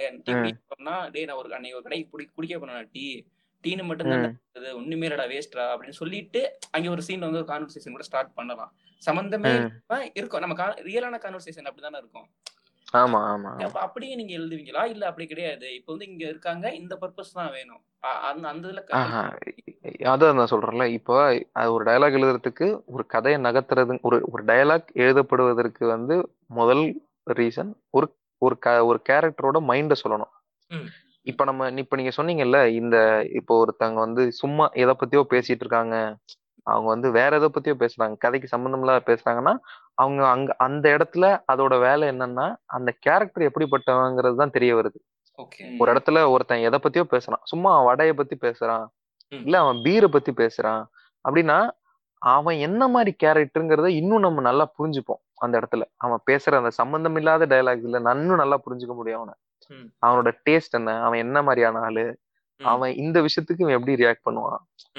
டே நான் ஒரு அன்னைக்கு ஒரு கடைக்கு குடி குடிக்க போனேன் டீ டீனு மட்டும் தான் ஒண்ணுமே இல்லடா வேஸ்டா அப்படின்னு சொல்லிட்டு அங்க ஒரு சீன் வந்து ஒரு கான்வர்சேஷன் கூட ஸ்டார்ட் பண்ணலாம் சம்பந்தமே இருக்கும் நம்ம ரியலான கான்வர்சேஷன் அப்படிதானே இருக்கும் ஆமா ஆமா அப்படியே நீங்க எழுதுவீங்களா இல்ல அப்படி கிடையாது இப்ப வந்து இங்க இருக்காங்க இந்த பர்பஸ் தான் வேணும் அந்த அந்த இதுல அதான் நான் சொல்றேன்ல இப்போ அது ஒரு டயலாக் எழுதுறதுக்கு ஒரு கதையை நகர்த்துறது ஒரு ஒரு டயலாக் எழுதப்படுவதற்கு வந்து முதல் ரீசன் ஒரு ஒரு க ஒரு கேரக்டரோட மைண்ட சொல்லணும் இப்ப நம்ம இப்ப நீங்க சொன்னீங்கல்ல இந்த இப்போ ஒருத்தவங்க வந்து சும்மா எதை பத்தியோ பேசிட்டு இருக்காங்க அவங்க வந்து வேற எதை பத்தியோ பேசுறாங்க கதைக்கு சம்பந்தம் இல்லாத பேசுறாங்கன்னா அவங்க அங்க அந்த இடத்துல அதோட வேலை என்னன்னா அந்த கேரக்டர் எப்படிப்பட்டவங்கிறது தான் தெரிய வருது ஒரு இடத்துல ஒருத்தன் எதை பத்தியோ பேசுறான் சும்மா அவன் வடைய பத்தி பேசுறான் இல்ல அவன் பீரை பத்தி பேசுறான் அப்படின்னா அவன் என்ன மாதிரி கேரக்டருங்கிறத இன்னும் நம்ம நல்லா புரிஞ்சுப்போம் அந்த இடத்துல அவன் பேசுற அந்த சம்பந்தம் இல்லாத டைலாக் இல்ல இன்னும் நல்லா புரிஞ்சுக்க முடியும் அவனை அவனோட டேஸ்ட் என்ன அவன் என்ன மாதிரியான ஆளு அவன் இந்த விஷயத்துக்கு இவன் எப்படி ரியாக்ட் பண்ணுவான்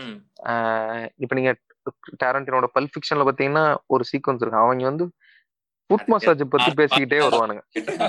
இப்ப நீங்க டேரண்டினோட பல் ஃபிக்ஷன்ல பாத்தீங்கன்னா ஒரு சீக்வன்ஸ் இருக்கு அவங்க வந்து ஃபுட் மசாஜ் பத்தி பேசிக்கிட்டே வருவானுங்க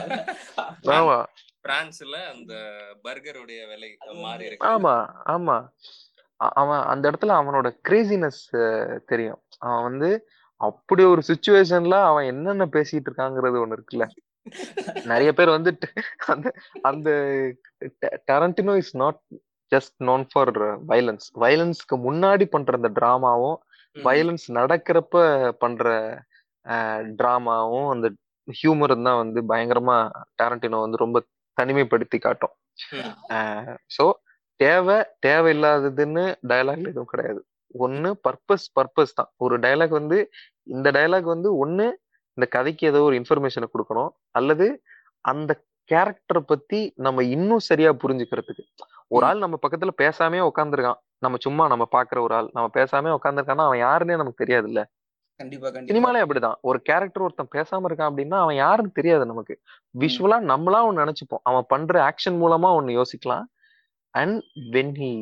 ஆமா பிரான்ஸ்ல அந்த பர்கருடைய விலை மாறி இருக்கு ஆமா ஆமா அவன் அந்த இடத்துல அவனோட கிரேசினஸ் தெரியும் அவன் வந்து அப்படி ஒரு சுச்சுவேஷன்ல அவன் என்னென்ன பேசிட்டு இருக்காங்கிறது ஒண்ணு இருக்குல்ல நிறைய பேர் வந்து அந்த அந்த Tarantino is not just known for violence வயலன்ஸ்க்கு முன்னாடி பண்ற அந்த டிராமாவும் வயலன்ஸ் நடக்கிறப்ப பண்ற டிராமாவும் அந்த ஹியூமர் தான் வந்து பயங்கரமா டேரண்டினோ வந்து ரொம்ப தனிமைப்படுத்தி காட்டும் ஸோ தேவை தேவையில்லாததுன்னு டயலாக்ல எதுவும் கிடையாது ஒன்னு பர்பஸ் பர்பஸ் தான் ஒரு டயலாக் வந்து இந்த டயலாக் வந்து ஒன்னு இந்த கதைக்கு ஏதோ ஒரு இன்ஃபர்மேஷனை கொடுக்கணும் அல்லது அந்த கேரக்டரை பத்தி நம்ம இன்னும் சரியா புரிஞ்சுக்கிறதுக்கு ஒரு ஆள் நம்ம பக்கத்துல பேசாமே உட்காந்துருக்கான் நம்ம சும்மா நம்ம பாக்குற ஒரு ஆள் நம்ம பேசாமே உட்காந்துருக்கான்னா அவன் யாருன்னே நமக்கு தெரியாது இல்ல கண்டிப்பா கண்டிப்பா சினிமாலே அப்படிதான் ஒரு கேரக்டர் ஒருத்தன் பேசாம இருக்கான் அப்படின்னா அவன் யாருன்னு தெரியாது நமக்கு விஷுவலா நம்மளா ஒண்ணு நினைச்சுப்போம் அவன் பண்ற ஆக்ஷன் மூலமா ஒண்ணு யோசிக்கலாம் அண்ட் வென் ஹி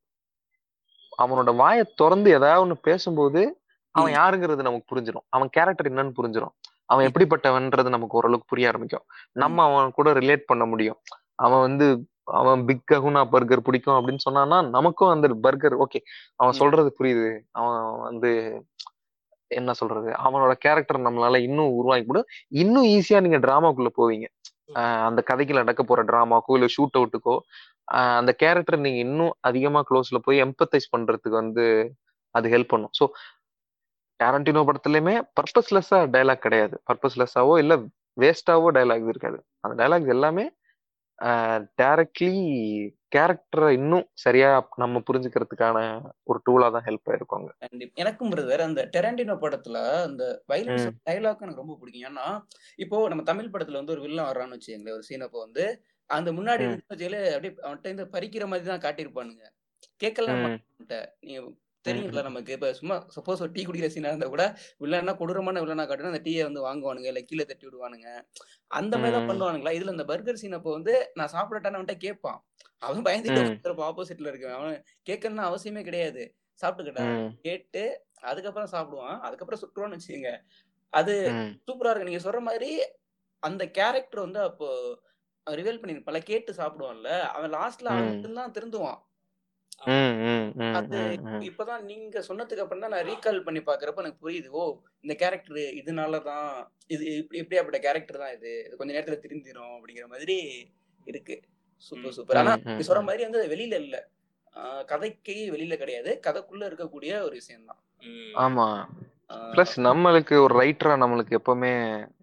அவனோட வாயை திறந்து ஏதாவது ஒண்ணு பேசும்போது அவன் ம். யாருங்கிறது நமக்கு புரிஞ்சிடும் அவன் கேரக்டர் என்னன்னு புரிஞ்சிடும் அவன் எப்படிப்பட்டவன்றது நமக்கு ஓரளவுக்கு புரிய ஆரம்பிக்கும் நம்ம அவன் கூட ரிலேட் பண்ண முடியும் அவன் வந்து அவன் பிக் ககுனா பர்கர் பிடிக்கும் அப்படின்னு சொன்னான்னா நமக்கும் அந்த பர்கர் ஓகே அவன் ம். சொல்றது புரியுது அவன் வந்து என்ன சொல்றது அவனோட கேரக்டர் நம்மளால இன்னும் உருவாக்கி கூட இன்னும் ஈஸியா நீங்க டிராமாக்குள்ள போவீங்க ஆஹ் அந்த கதைக்கு நடக்க போற டிராமாக்கோ இல்ல ஷூட் அவுட்டுக்கோ அந்த கேரக்டர் நீங்க இன்னும் அதிகமா க்ளோஸ்ல போய் எம்பத்தைஸ் பண்றதுக்கு வந்து அது ஹெல்ப் பண்ணும் ஸோ டேரண்டினோ படத்துலயுமே பர்பஸ்லெஸ்ஸா டைலாக் கிடையாது பர்பஸ்லெஸ்ஸாவோ இல்ல வேஸ்டாவோ டைலாக் இருக்காது அந்த டைலாக் எல்லாமே டைரக்ட்லி கேரக்டரை இன்னும் சரியா நம்ம புரிஞ்சுக்கிறதுக்கான ஒரு டூலா தான் ஹெல்ப் ஆயிருக்கும் கண்டிப்பா எனக்கும் பிரதர் அந்த டெரண்டினோ படத்துல அந்த வைலன்ஸ் ம். டைலாக் எனக்கு ரொம்ப பிடிக்கும் ஏன்னா இப்போ நம்ம தமிழ் படத்துல வந்து ஒரு வில்லன் வர்றான்னு வச்சுக்கோங்களேன் ஒரு சீன் அப்போ வந்து அந்த முன்னாடி ம். இருந்து வச்சுக்கல அப்படியே அவன்கிட்ட இருந்து பறிக்கிற மாதிரி தான் காட்டியிருப்பானுங்க கேட்கலாம் ம். மாட்டேன்ட்ட நீ தெரியும்ல நமக்கு இப்ப சும்மா சப்போஸ் ஒரு டீ குடிக்கிற சீனா இருந்தா கூட வில்லன்னா கொடூரமான வில்லனா காட்டுனா அந்த டீயை வந்து வாங்குவானுங்க இல்ல கீழே தட்டி விடுவானுங்க அந்த மாதிரி தான் ம். பண்ணுவானுங்களா இதுல இந்த பர்கர் சீன் அப்போ வந்து நான் சாப்பிடட்டான்னு அவன்கிட்ட கேட்பான் அவன் பயந்துட்டு ம். உட்கார்ந்திருப்பான் ஆப்போசிட்ல இருக்கவன் அவன் கேட்கணும்னு அவசியமே கிடையாது சாப்பிட்டுக்கிட்டா ம். கேட்டு அதுக்கப்புறம் சாப்பிடுவான் அதுக்கப்புறம் சுற்றுவான்னு வச்சுக்கோங்க அது ம். சூப்பரா இருக்கு நீங்க சொல்ற மாதிரி அந்த கேரக்டர் வந்து அப்போ ரிவீல் பண்ணி பல கேட்டு சாப்பிடுவான்ல அவன் லாஸ்ட்ல அவன் ம். மட்டும்தான் திருந்துவான் ம். ம். ம். அது ம். ம். இப்பதான் நீங்க சொன்னதுக்கு அப்புறம் தான் நான் ரீகால் பண்ணி பாக்குறப்ப எனக்கு புரியுது ஓ இந்த கேரக்டர் இதனாலதான் இது இப்படி இப்படியாப்பட்ட கேரக்டர் தான் இது இது கொஞ்ச நேரத்துல திருந்திரும் அப்படிங்கிற மாதிரி இருக்கு சூப்பர் ம். சூப்பர் ஆனா ம். ம். நீ சொல்ற ம். மாதிரி வந்து அது வெளியில இல்ல ஆஹ் கதைக்கு வெளியில கிடையாது கதைக்குள்ள இருக்கக்கூடிய ஒரு விஷயம் தான் ம். ஆமா பிளஸ் நம்மளுக்கு ஒரு ரைட்டரா நம்மளுக்கு எப்பவுமே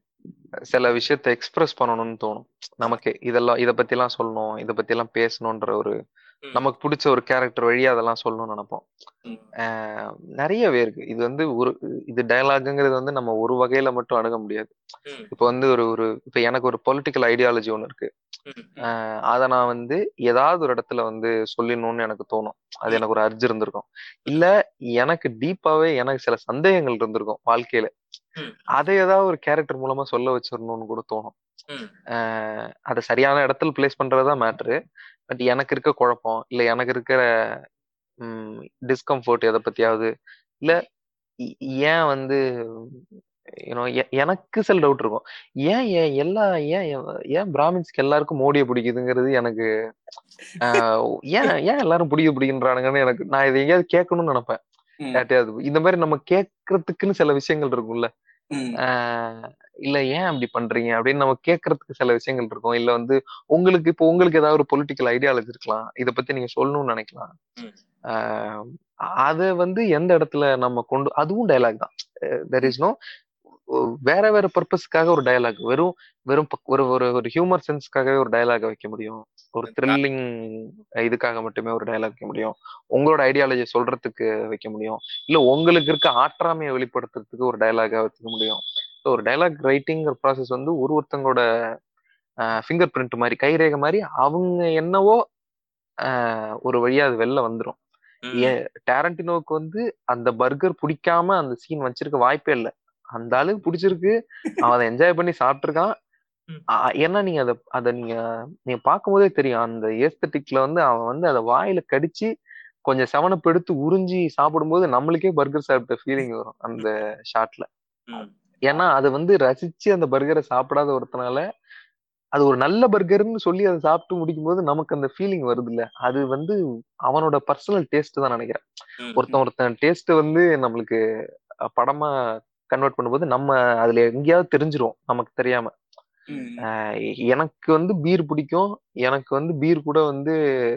சில விஷயத்த எக்ஸ்பிரஸ் பண்ணணும்னு தோணும் நமக்கு இதெல்லாம் இத பத்தி எல்லாம் சொல்லணும் இத பத்தி எல்லாம் பேசணும்ன்ற ஒரு ம். நமக்கு பிடிச்ச ஒரு கேரக்டர் வழியா அதெல்லாம் சொல்லணும்னு நினைப்போம் ம். ஆஹ் நிறையவே இருக்கு இது வந்து ஒரு இது டயலாகுங்கிறது வந்து நம்ம ஒரு வகையில மட்டும் அணுக முடியாது ம். இப்போ வந்து ஒரு ஒரு இப்போ எனக்கு ஒரு பொலிட்டிக்கல் ஐடியாலஜி ஒன்று இருக்கு ம். ஆஹ் அதை நான் வந்து ஏதாவது ஒரு இடத்துல வந்து சொல்லிடணும்னு எனக்கு தோணும் அது எனக்கு ஒரு அர்ஜ் இருந்திருக்கும் இல்ல எனக்கு டீப்பாவே எனக்கு சில சந்தேகங்கள் இருந்திருக்கும் வாழ்க்கையில ம். அதை ஏதாவது ஒரு கேரக்டர் மூலமா சொல்ல வச்சிடணும்னு கூட தோணும் ம். ஆஹ் அதை சரியான இடத்துல பிளேஸ் பண்றதுதான் மேட்ரு பட் எனக்கு இருக்க குழப்பம் இல்ல எனக்கு இருக்கிற டிஸ்கம்ஃபர்ட் எதை பத்தியாவது இல்ல இ- ஏன் வந்து யூனோ எனக்கு சில டவுட் இருக்கும் ஏன் ஏன் எல்லா ஏன் எ- ஏன் பிராமின்ஸ்க்கு எல்லாருக்கும் மோடியை பிடிக்குதுங்கிறது எனக்கு ஆஹ் ஏன் ஏன் எல்லாரும் பிடிக்க பிடிக்கின்றானுங்கன்னு எனக்கு நான் இதை எங்கேயாவது கேட்கணும்னு நினைப்பேன் ம், யார்ட்டையாவது இந்த மாதிரி நம்ம கேட்கறதுக்குன்னு சில விஷயங்கள் இருக்கும்ல ம், ஆஹ் இல்ல ஏன் அப்படி பண்றீங்க அப்படின்னு நம்ம கேட்கறதுக்கு சில விஷயங்கள் இருக்கும் இல்ல வந்து உங்களுக்கு இப்போ உங்களுக்கு ஏதாவது ஒரு பொலிட்டிக்கல் ஐடியாலஜி இருக்கலாம் இத பத்தி நீங்க சொல்லணும்னு நினைக்கலாம் ம். ஆஹ் அத வந்து எந்த இடத்துல நம்ம கொண்டு அதுவும் டயலாக் தான் தெர் இஸ் நோ வேற வேற பர்பஸ்க்காக ஒரு டயலாக் வெறும் வெறும் பக்- ஒரு ஒரு ஒரு ஹியூமர் சென்ஸ்க்காகவே ஒரு டயலாக் வைக்க முடியும் ஒரு த்ரில்லிங் இதுக்காக மட்டுமே ஒரு டயலாக் வைக்க முடியும் உங்களோட ஐடியாலஜி சொல்றதுக்கு வைக்க முடியும் இல்ல உங்களுக்கு இருக்க ஆற்றாமையை வெளிப்படுத்துறதுக்கு ஒரு டயலாகா வச்சுக்க முடியும் So, ஒரு டயலாக் ரைட்டிங் ப்ராசஸ் வந்து ஒரு ஒருத்தங்களோட ஃபிங்கர் பிரிண்ட் மாதிரி கைரேகை மாதிரி அவங்க என்னவோ ஆஹ் ஒரு வழியா அது வெளில வந்துரும் ம். ஏ- டாரண்டினோவுக்கு வந்து அந்த பர்கர் பிடிக்காம அந்த சீன் வச்சிருக்க வாய்ப்பே இல்லை அந்த ஆளுக்கு பிடிச்சிருக்கு அவன் அதை என்ஜாய் பண்ணி சாப்பிட்டுருக்கான் ம். ஆ- ஏன்னா நீங்க அதை அதை நீங்க நீங்க பார்க்கும்போதே தெரியும் அந்த ஏஸ்தட்டிக்ல வந்து அவன் வந்து அதை வாயில கடிச்சு கொஞ்சம் செவனப் எடுத்து உறிஞ்சி சாப்பிடும்போது நம்மளுக்கே பர்கர் சாப்பிட்ட ஃபீலிங் வரும் அந்த ஷாட்ல ம். ஏன்னா அது வந்து ரசிச்சு அந்த பர்கரை சாப்பிடாத ஒருத்தனால அது ஒரு நல்ல பர்கர்னு சொல்லி அதை சாப்பிட்டு முடிக்கும் போது நமக்கு அந்த ஃபீலிங் வருது இல்ல அது வந்து அவனோட பர்சனல் டேஸ்ட் தான் நினைக்கிறேன் ம். ஒருத்தன் ஒருத்தன் டேஸ்ட் வந்து நம்மளுக்கு அஹ், படமா கன்வெர்ட் பண்ணும்போது நம்ம அதுல எங்கேயாவது தெரிஞ்சிரும் நமக்கு தெரியாம ம், ஆஹ் எனக்கு வந்து பீர் பிடிக்கும் எனக்கு வந்து பீர் கூட வந்து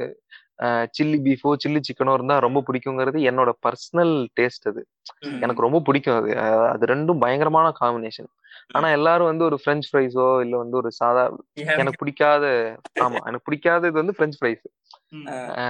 சில்லி பீஃபோ சில்லி சிக்கனோ இருந்தா ரொம்ப பிடிக்குங்கிறது என்னோட பர்சனல் டேஸ்ட் அது ம். எனக்கு ரொம்ப பிடிக்கும் அது அஹ் அது ரெண்டும் பயங்கரமான காம்பினேஷன் ஆனா எல்லாரும் வந்து ஒரு ஃப்ரெஞ்ச் ஃப்ரைஸோ இல்ல வந்து ஒரு சாதா எனக்கு எனக்கு பிடிக்காத ஆமா எனக்கு பிடிக்காத இது வந்து ஃப்ரெஞ்ச் ஃப்ரைஸ் ம்.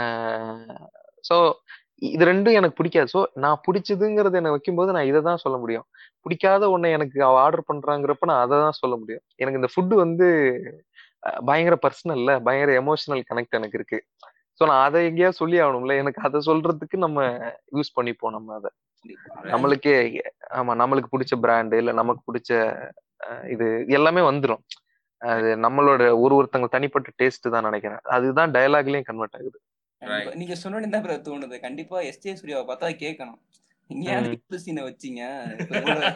ஸோ இது ரெண்டும் எனக்கு பிடிக்காது ஸோ நான் பிடிச்சதுங்கிறத எனக்கு வைக்கும்போது நான் இதை தான் சொல்ல முடியும் பிடிக்காத ஒன்றை எனக்கு அவ ஆர்டர் பண்றாங்கிறப்ப நான் அதை தான் சொல்ல முடியும் எனக்கு இந்த ஃபுட்டு வந்து அஹ், பயங்கர பர்சனல்ல பயங்கர எமோஷனல் கனெக்ட் எனக்கு இருக்கு ஸோ நான் அதை எங்கேயாவது சொல்லி ஆகணும்ல எனக்கு அதை சொல்றதுக்கு நம்ம யூஸ் பண்ணிப்போம் நம்ம அதை நம்மளுக்கே ஆமா நம்மளுக்கு பிடிச்ச பிராண்டு இல்ல நமக்கு பிடிச்ச அஹ், இது எல்லாமே வந்துரும் அது நம்மளோட ஒரு ஒருத்தங்க தனிப்பட்ட டேஸ்ட் தான் நினைக்கிறேன் அதுதான் டயலாக்லயும் கன்வெர்ட் ஆகுது கண்டிப்பா. நீங்க சொன்னோன்னு தான் bro தோணுது கண்டிப்பா எஸ்ஜே சூர்யாவை பார்த்தா கேட்கணும் நீங்க ஏன் ம். இந்த சீனை வச்சீங்க இப்ப இவ்வளவு-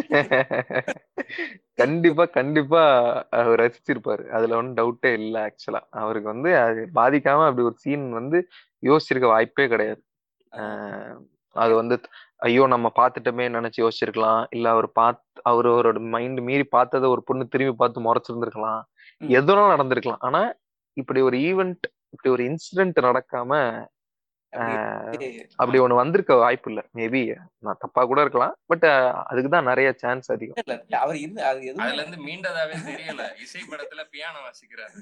கண்டிப்பா கண்டிப்பா அவர் ரசிச்சிருப்பாரு அதுல ஒன்றும் டவுட்டே இல்ல ஆக்சுவலா அவருக்கு வந்து அது பாதிக்காம அப்படி ஒரு சீன் வந்து யோசிச்சிருக்க வாய்ப்பே கிடையாது அஹ் அது வந்து ஐயோ நம்ம பார்த்துட்டோமே நினைச்சு யோசிச்சிருக்கலாம் இல்ல அவர் பார்த்து அவர் அவரோட மைண்ட் மீறி பார்த்ததை ஒரு பொண்ணு திரும்பி பார்த்து முறைச்சிருந்திருக்கலாம் ம். எதுனாலும் நடந்திருக்கலாம் ஆனா இப்படி ஒரு ஈவெண்ட் இப்படி ஒரு இன்சிடென்ட் நடக்காம அப்படி அப்படி ஒண்ணு வந்திருக்க வாய்ப்பு இல்ல மேபி நான் தப்பா கூட இருக்கலாம் பட் அதுக்கு தான் நிறைய சான்ஸ் அதிகம் இல்ல, இல்ல, அவர் இருந்து அது எதுவுமே அதுல இருந்து மீண்டதாவே தெரியல இசை படத்துல பியானோ வாசிக்கிறாரு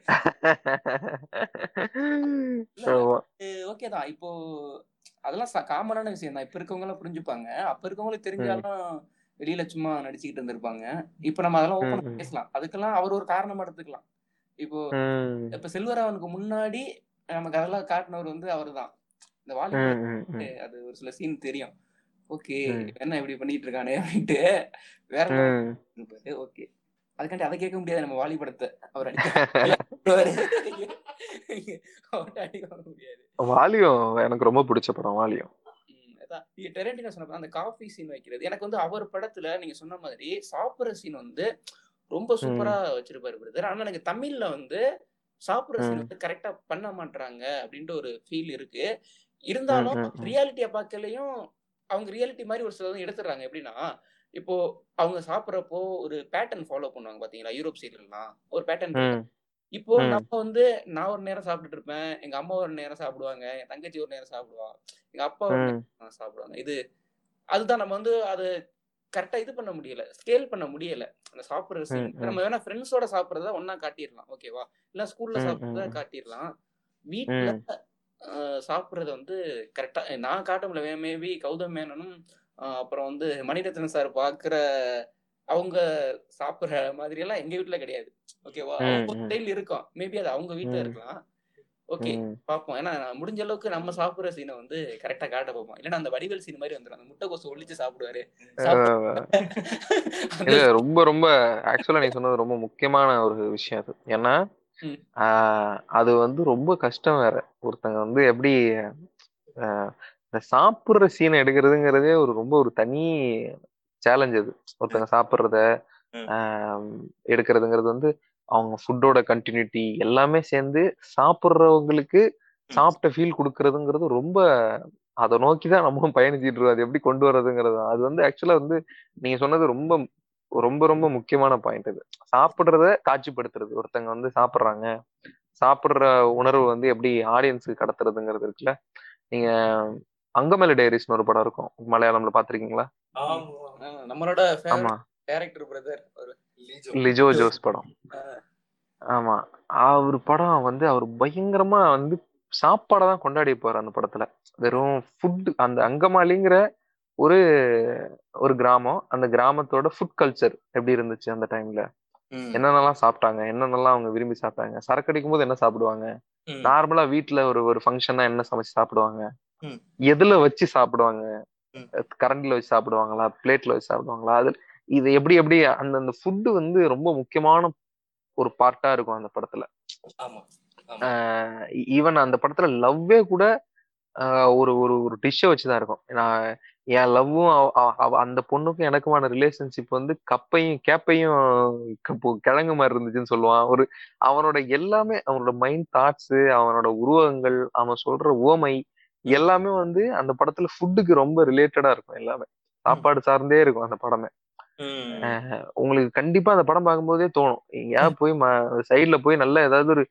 ஆமா. ஓகே தான் இப்போ அதெல்லாம் காமனான விஷயம் தான் இப்ப இருக்கவங்க எல்லாம் புரிஞ்சுப்பாங்க அப்ப இருக்கவங்களுக்கு தெரிஞ்சாலும் வெளியில சும்மா நடிச்சுக்கிட்டு இருந்திருப்பாங்க இப்ப நம்ம அதெல்லாம் ம், ஓப்பன் ம். பேசலாம் அதுக்கெல்லாம் அவர் ஒரு காரணமா எடுத்துக்கலாம் இப்போ ம், இப்ப செல்வராவனுக்கு முன்னாடி நமக்கு அதெல்லாம் காட்டினவர் வந்து அவர்தான் இந்த வாலி ம், ம், ம், அது ஒரு சில சீன் தெரியும் ஓகே ம். என்ன இப்படி பண்ணிட்டு இருக்கானே அப்படின்ட்டு வேற ம். இருப்பாரு ஓகே அதுக்காண்டி அதை கேட்க முடியாது நம்ம வாலி படத்தை அவர் அடிப்பாரு அவர்ட்ட அடி வாங்க முடியாது வாலியும் எனக்கு ரொம்ப பிடிச்ச படம் வாலியும் ம், அதான் நீங்க டெரண்டினோ சொன்ன அந்த காஃபி சீன் வைக்கிறது எனக்கு வந்து அவர் படத்துல நீங்க சொன்ன மாதிரி சாப்பிடுற சீன் வந்து ரொம்ப சூப்பரா வச்சிருப்பாரு பிரதர் ஆனா எனக்கு தமிழ்ல வந்து சாப்பிடுற சீன் ம். வந்து கரெக்டா பண்ண மாட்டாங்க அப்படின்ட்டு ஒரு ஃபீல் இருக்கு இருந்தாலும் ம், ம், ம். ரியாலிட்டியை பார்க்கலையும் அவங்க ரியாலிட்டி மாதிரி ஒரு சிலது எடுத்துடுறாங்க எப்படின்னா இப்போ அவங்க சாப்பிட்றப்போ ஒரு பேட்டர்ன் ஃபாலோ பண்ணுவாங்க பாத்தீங்களா யூரோப் சீரியல்லாம் ஒரு பேட்டர்ன் ம், இப்போ ம். நம்ம வந்து நான் ஒரு நேரம் சாப்பிட்டுட்டு இருப்பேன் எங்க அம்மா ஒரு நேரம் சாப்பிடுவாங்க என் தங்கச்சி ஒரு நேரம் சாப்பிடுவா எங்க அப்பா ஒரு ம். நேரம் சாப்பிடுவாங்க இது அதுதான் நம்ம வந்து அது கரெக்டா இது பண்ண முடியல ஸ்கேல் பண்ண முடியல அந்த சாப்பிடுற சீன் ம், ம். நம்ம வேணா ஃப்ரெண்ட்ஸோட சாப்பிடுறத ஒண்ணா காட்டிடலாம் ஓகேவா இல்ல ஸ்கூல்ல ம், சாப்பிடுறத ம். காட்டிடலாம் வீட்டுல ம். ஆஹ் சாப்பிடுறத வந்து கரெக்டா நான் காட்ட முடியல மேபி கௌதம் மேனனும் ஆஹ் அப்புறம் வந்து மணிரத்னம் சார் பாக்குற அவங்க சாப்பிடுற மாதிரி எல்லாம் எங்க வீட்ல கிடையாது ஓகேவா ம், அவங்க ம். ஸ்டைல் இருக்கும் மேபி அது அவங்க வீட்ல ம். இருக்கலாம் ஓகே ம். பாப்போம் ஏன்னா முடிஞ்ச அளவுக்கு நம்ம சாப்பிடுற சீனை வந்து கரெக்டா காட்ட போவோம் இல்லைன்னா அந்த வடிவேல் சீன் மாதிரி வந்துடும் அந்த முட்டைக்கோசு ஒழிச்சு சாப்பிடுவாரு அஹ் அந்த இல்ல ரொம்ப ரொம்ப ஆக்சுவலா நீ சொன்னது ரொம்ப முக்கியமான ஒரு விஷயம் அது ஏன்னா ம். ஆஹ் அது வந்து ரொம்ப கஷ்டம் வேற ஒருத்தங்க வந்து எப்படி ஆஹ் இந்த சாப்பிடுற சீனை எடுக்கிறதுங்கிறதே ஒரு ரொம்ப ஒரு தனி சேலஞ்ச் அது ஒருத்தங்க சாப்பிடுறத ம். ஆஹ் எடுக்கிறதுங்கிறது வந்து அவங்க ஃபுட்டோட கண்டினியூட்டி எல்லாமே சேர்ந்து சாப்பிடுறவங்களுக்கு சாப்பிட்ட ஃபீல் கொடுக்கறதுங்கிறது ரொம்ப அதை நோக்கி தான் நம்மளும் பயணிச்சிட்டு இருக்கோம் அது எப்படி கொண்டு வர்றதுங்கிறது அது வந்து ஆக்சுவலா வந்து நீங்க சொன்னது ரொம்ப ரொம்ப ரொம்ப முக்கியமான பாயிண்ட் இது சாப்பிடுறத காட்சிப்படுத்துறது ஒருத்தங்க வந்து சாப்பிடுறாங்க சாப்பிடுற உணர்வு வந்து எப்படி ஆடியன்ஸுக்கு கடத்துறதுங்கிறது இருக்குல்ல நீங்க அங்கமேல டைரிஸ்னு ஒரு படம் இருக்கும் மலையாளம்ல பாத்திருக்கீங்களா ஆஹ் நம்மளோட ஆமா டேரக்டர் பிரதர் ஒரு லிஜோ ஜோஸ் படம் ஆமா அவர் படம் வந்து அவர் பயங்கரமா வந்து சாப்பாடை தான் கொண்டாடி இருப்பாரு அந்த படத்துல வெறும் ஃபுட் அந்த அங்கமாலிங்கிற ஒரு ஒரு கிராமம் அந்த கிராமத்தோட ஃபுட் கல்ச்சர் எப்படி இருந்துச்சு அந்த டைம்ல என்னென்னலாம் சாப்பிட்டாங்க என்னென்னலாம் அவங்க விரும்பி சாப்பிட்டாங்க சரக்கு அடிக்கும் போது என்ன சாப்பிடுவாங்க நார்மலா வீட்ல ஒரு ஒரு ஃபங்க்ஷனா என்ன சமைச்சு சாப்பிடுவாங்க ம். எதுல வச்சு சாப்பிடுவாங்க ம். கரண்டில வச்சு சாப்பிடுவாங்களா பிளேட்ல வச்சு சாப்பிடுவாங்களா அது இது எப்படி எப்படி அந்த அந்த ஃபுட்டு வந்து ரொம்ப முக்கியமான ஒரு பார்ட்டா இருக்கும் அந்த படத்துல ஆமா ஈவன் அந்த படத்துல லவ்வே கூட ஆஹ் ஒரு ஒரு ஒரு டிஷ்ஷை வச்சுதான் இருக்கும் நான் என் லவ்வும் அந்த பொண்ணுக்கும் எனக்குமான ரிலேஷன்ஷிப் வந்து கப்பையும் கேப்பையும் கப்பு- கிழங்கு மாதிரி இருந்துச்சுன்னு சொல்லுவான் ஒரு அவனோட எல்லாமே அவனோட மைண்ட் தாட்ஸ் அவனோட உருவகங்கள் அவன் சொல்ற உவமை எல்லாமே வந்து அந்த படத்துல ஃபுட்டுக்கு ரொம்ப ரிலேட்டடா இருக்கும் எல்லாமே சாப்பாடு சார்ந்தே இருக்கும் அந்த படமே அஹ் உங்களுக்கு கண்டிப்பா அந்த படம் பார்க்கும்போதே தோணும் எங்கேயாவது போய் சைடுல போய் நல்ல ஏதாவது ஒரு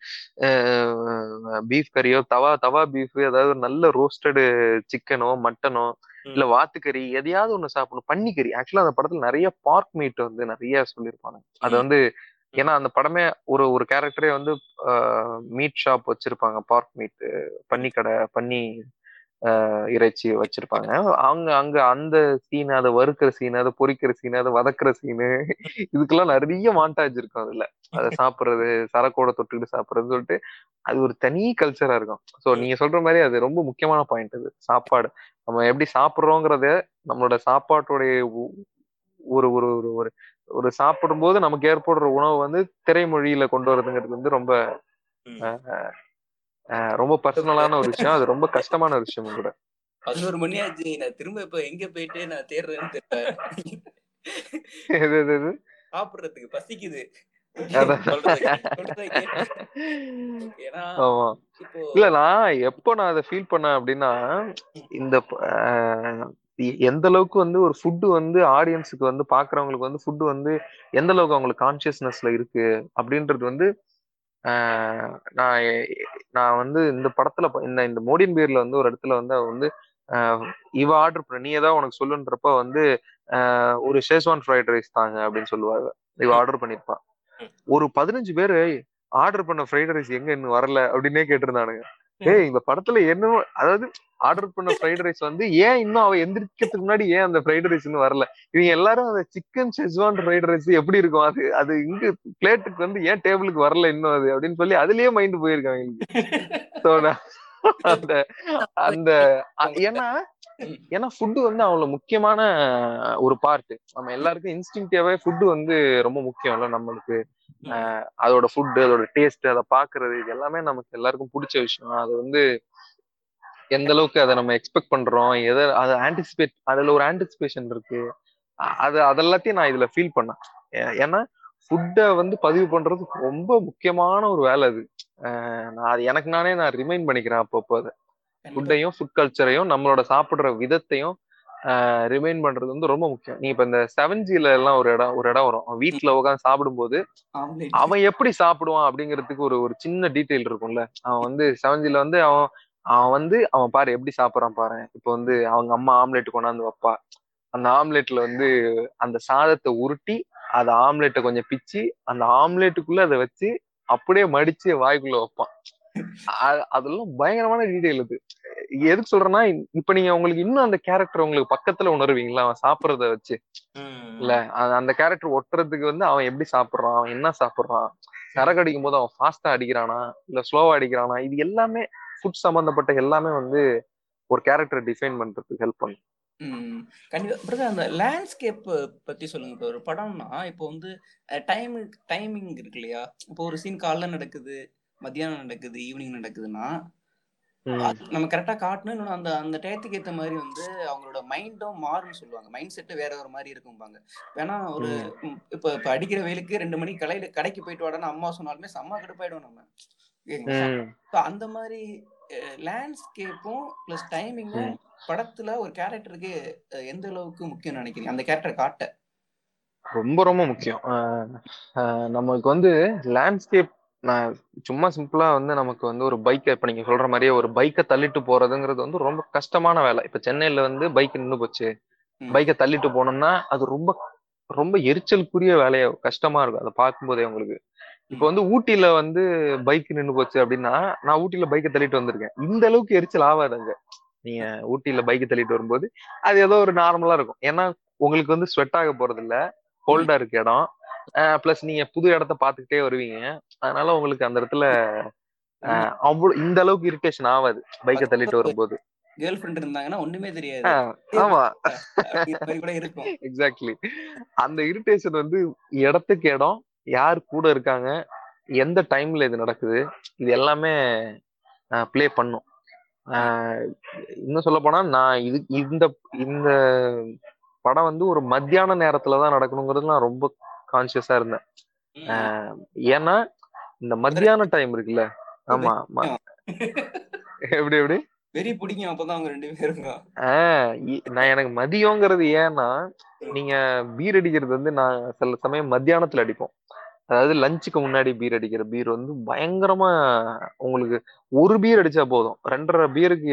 பீஃப் கறியோ தவா தவா பீஃப் ஏதாவது ஒரு நல்ல ரோஸ்டடு சிக்கனோ மட்டனோ இல்ல வாத்துக்கறி எதையாவது ஒண்ணு சாப்பிடணும் பன்னிக்கறி ஆக்சுவலா அந்த படத்துல நிறைய பார்க் மீட் வந்து நிறைய சொல்லியிருப்பாங்க அது வந்து ஏன்னா அந்த படமே ஒரு ஒரு கேரக்டரே வந்து மீட் ஷாப் வச்சிருப்பாங்க பார்க் மீட் பன்னி கடை பன்னி ஆஹ் இறைச்சி வச்சிருப்பாங்க அவங்க அங்க அந்த சீன் அதை வறுக்கிற சீன் அதை பொரிக்கிற சீன் அதை வதக்குற சீனு இதுக்கெல்லாம் நிறைய மாண்டாஜ் இருக்கும் அதுல அதை சாப்பிடுறது சரக்கோட தொட்டுக்கிட்டு சாப்பிடுறதுன்னு சொல்லிட்டு அது ஒரு தனி கல்ச்சரா இருக்கும் சோ நீங்க சொல்ற மாதிரி அது ரொம்ப முக்கியமான பாயிண்ட் அது சாப்பாடு நம்ம எப்படி சாப்பிடுறோங்கிறத நம்மளோட சாப்பாட்டுடைய ஒ- ஒரு ஒரு ஒரு ஒரு ஒரு சாப்பிடும்போது நமக்கு ஏற்படுற உணவு வந்து திரைமொழியில கொண்டு வரதுங்கிறது வந்து ரொம்ப ம். ஆஹ் ரொம்ப பர்சனலான ஒரு விஷயம் அது ரொம்ப கஷ்டமான ஒரு விஷயம் கூட பதினோரு மணி ஆச்சு நான் திரும்ப இப்ப எங்க போயிட்டு நான் தேடுறேன்னு தெரியல இது இது இது சாப்பிடுறதுக்கு பசிக்குது அதான். சொல்றதை கே- சொல்றதை கேட்டு. ஏன்னா ஆமா இப்போ இல்ல நான் எப்போ நான் அதை ஃபீல் பண்ணேன் அப்படின்னா இந்த ப- ஆஹ் எ- எந்த அளவுக்கு வந்து ஒரு ஃபுட்டு வந்து ஆடியன்ஸுக்கு வந்து பாக்குறவங்களுக்கு வந்து ஃபுட்டு வந்து எந்த அளவுக்கு அவங்களுக்கு கான்சியஸ்னஸ்ல இருக்கு அப்படின்றது வந்து ஆஹ் நான் எ- நான் வந்து இந்த படத்துல ப- இந்த இந்த மோடியன் பியர்ல வந்து ஒரு இடத்துல வந்து அவ வந்து ஆஹ் இவ ஆர்டர் பண்ண நீ ஏதாவது உனக்கு சொல்லுன்றப்ப வந்து ஆஹ் ஒரு ஷேஸ்வான் ஃப்ரைட் ரைஸ் தாங்க அப்படின்னு சொல்லுவாங்க இவ ஆர்டர் பண்ணிருப்பான் ஒரு பதினஞ்சு பேரு ஆர்டர் பண்ண ஃப்ரைட் ரைஸ் எங்க இன்னும் வரல அப்படின்னே கேட்டிருந்தானுங்க ஏய் இந்த படத்துல என்ன அதாவது ஆர்டர் பண்ண ஃப்ரைட் ரைஸ் வந்து ஏன் இன்னும் அவ எந்திரிக்கிறதுக்கு முன்னாடி ஏன் அந்த ஃப்ரைட் ரைஸ் இன்னும் வரல இவங்க எல்லாரும் அந்த சிக்கன் ஷெஸ்வான் ஃப்ரைட் ரைஸ் எப்படி இருக்கும் அது அது இங்க பிளேட்டுக்கு வந்து ஏன் டேபிளுக்கு வரல இன்னும் அது அப்படின்னு சொல்லி அதுலயே மைண்ட் போயிருக்காங்க எனக்கு So, நான் அந்த அந்த அ- ஏன்னா ஏன்னா ஃபுட்டு வந்து அவ்வளவு முக்கியமான ஒரு பார்ட் நம்ம எல்லாருக்கும் இன்ஸ்டிங்டிவாவே ஃபுட்டு வந்து ரொம்ப முக்கியம்ல நம்மளுக்கு ஆஹ் அதோட ஃபுட்டு அதோட டேஸ்ட் அதை பாக்குறது இது எல்லாமே நமக்கு எல்லாருக்கும் பிடிச்ச விஷயம் அது வந்து எந்த அளவுக்கு அதை நம்ம எக்ஸ்பெக்ட் பண்றோம் எதை அதை ஆன்டிசிபேட் அதுல ஒரு ஆன்டிசிபேஷன் இருக்கு அ- அது அதெல்லாத்தையும் நான் இதுல ஃபீல் பண்ணேன் ஏ- ஏன்னா ஃபுட்டை வந்து பதிவு பண்றது ரொம்ப முக்கியமான ஒரு வேலை அது ஆஹ் நான் அது எனக்கு நானே நான் ரிமைண்ட் பண்ணிக்கிறேன் அப்பப்போ அதை கண்டிப்பா. ஃபுட்டையும் ஃபுட் கல்ச்சரையும் நம்மளோட சாப்பிடுற விதத்தையும் ரிமைண்ட் பண்றது வந்து ரொம்ப முக்கியம் நீ இப்ப இந்த செவன் ஜில எல்லாம் ஒரு இடம் ஒரு இடம் வரும் அவன் வீட்டுல உட்காந்து சாப்பிடும்போது omelette. அவன் எப்படி சாப்பிடுவான் அப்படிங்கிறதுக்கு ஒரு ஒரு சின்ன டீட்டெயில் இருக்கும்ல அவன் வந்து செவன் ஜில வந்து அவன் அவன் வந்து அவன் பாரு எப்படி சாப்பிடுறான் பாரு இப்போ வந்து அவங்க அம்மா ஆம்லெட் கொண்டாந்து வைப்பா அந்த ஆம்லெட்ல வந்து அந்த சாதத்தை உருட்டி அதை ஆம்லெட்டை கொஞ்சம் பிச்சு அந்த ஆம்லெட்டுக்குள்ள அதை வச்சு அப்படியே மடிச்சு வாய்க்குள்ள வைப்பான் அ- அதெல்லாம் பயங்கரமான டீடைல் இது எதுக்கு சொல்றேன்னா இப்ப நீங்க உங்களுக்கு இன்னும் அந்த கேரக்டர் உங்களுக்கு பக்கத்துல உணர்வீங்களா அவன் சாப்பிடுறத வச்சு ம். இல்ல அந்த- அந்த கேரக்டர் ஒட்டுறதுக்கு வந்து அவன் எப்படி சாப்பிடுறான் அவன் என்ன சாப்பிடுறான் சரக்கு அடிக்கும் போது அவன் ஃபாஸ்டா அடிக்கிறானா இல்ல ஸ்லோவா அடிக்கிறானா இது எல்லாமே ஃபுட் சம்பந்தப்பட்ட எல்லாமே வந்து ஒரு கேரக்டர் டிஃபைன் பண்றதுக்கு ஹெல்ப் பண்ணும் ம் கண்டிப்பா பிரதர் அந்த லேண்ட்ஸ்கேப் பத்தி சொல்லுங்க இப்போ ஒரு படம்னா இப்போ வந்து டைம் டைமிங் இருக்கு இல்லையா இப்போ ஒரு சீன் காலைல நடக்குது மத்தியானம் நடக்குது ஈவினிங் நடக்குதுன்னா ம். அது நம்ம கரெக்டா காட்டணும் இன்னொன்னு அந்த அந்த டயத்துக்கு ஏத்த மாதிரி வந்து அவங்களோட மைண்டும் மாறும்னு சொல்லுவாங்க மைண்ட் செட்டு வேற ஒரு மாதிரி இருக்கும்பாங்க வேணா ஒரு ம், இப்ப இப்ப அடிக்கிற வெயிலுக்கு ரெண்டு மணிக்கு கடையில கடைக்கு போயிட்டு வாடான்னு அம்மா சொன்னாலுமே செம்ம கடுப்பாயிடும் நம்ம ஓகேங்களா ம். So, அந்த மாதிரி லேண்ட்ஸ்கேப்பும் ப்ளஸ் டைமிங்கும் படத்துல ஒரு கேரக்டருக்கு எந்த அளவுக்கு முக்கியம் நினைக்கிறீங்க அந்த கேரக்டர் காட்ட ரொம்ப ரொம்ப முக்கியம் ஆஹ் ஆஹ் நமக்கு வந்து லேண்ட்ஸ்கேப் நான் சும்மா சிம்பிளா வந்து நமக்கு வந்து ஒரு பைக்கை இப்ப நீங்க சொல்ற மாதிரியே ஒரு பைக்கை தள்ளிட்டு போறதுங்கிறது வந்து ரொம்ப கஷ்டமான வேலை இப்ப சென்னையில வந்து பைக் நின்னு போச்சு ம். பைக்கை தள்ளிட்டு போனோம்னா அது ரொம்ப ரொம்ப எரிச்சலுக்குரிய வேலையா கஷ்டமா இருக்கும் அதை பார்க்கும்போதே உங்களுக்கு இப்போ வந்து ஊட்டியில வந்து பைக் நின்னு போச்சு அப்படின்னா நான் ஊட்டியில பைக்கை தள்ளிட்டு வந்திருக்கேன் இந்த அளவுக்கு எரிச்சல் ஆகாது அங்க நீங்க ஊட்டியில பைக்கை தள்ளிட்டு வரும்போது அது ஏதோ ஒரு நார்மலா இருக்கும் ஏன்னா உங்களுக்கு வந்து ஸ்வெட் ஆக போறது இல்ல கோல்டா இருக்கு இடம் பிளஸ் நீங்க புது இடத்த பாத்துக்கிட்டே வருவீங்க அதனால உங்களுக்கு அந்த இடத்துல ஆஹ் அவ்வளவு இந்த அளவுக்கு இரிட்டேஷன் ஆகாது பைக்கை தள்ளிட்டு வரும்போது கேர்ள் ஃப்ரெண்ட் இருந்தாங்கன்னா ஒண்ணுமே தெரியாது ஆஹ் ஆமா அப்படிங்கிற மாதிரி கூட இருக்கும் எக்ஸாக்ட்லி அந்த இரிட்டேஷன் வந்து இடத்துக்கு இடம் யார் கூட இருக்காங்க எந்த டைம்ல இது நடக்குது இது எல்லாமே ப்ளே பண்ணும் ஆஹ் இன்னும் சொல்ல போனா நான் இது இந்த இந்த படம் வந்து ஒரு மத்தியான நேரத்துல தான் நடக்கணுங்கிறது நான் ரொம்ப கான்சியஸா இருந்தேன் ஆஹ் ஏன்னா இந்த மத்தியான டைம் இருக்குல்ல ஆமா ஆமா எப்படி எப்படி வெறி பிடிக்கும் அப்பதான் அவங்க ரெண்டு பேருக்கும் ஆஹ் இ- நான் எனக்கு மதியங்கிறது ஏன்னா நீங்க பீர் அடிக்கிறது வந்து நான் சில சமயம் மத்தியானத்துல அடிப்போம் அதாவது லஞ்சுக்கு முன்னாடி பீர் அடிக்கிற பீர் வந்து பயங்கரமா உங்களுக்கு ஒரு பீர் அடிச்சா போதும் ரெண்டரை பீருக்கு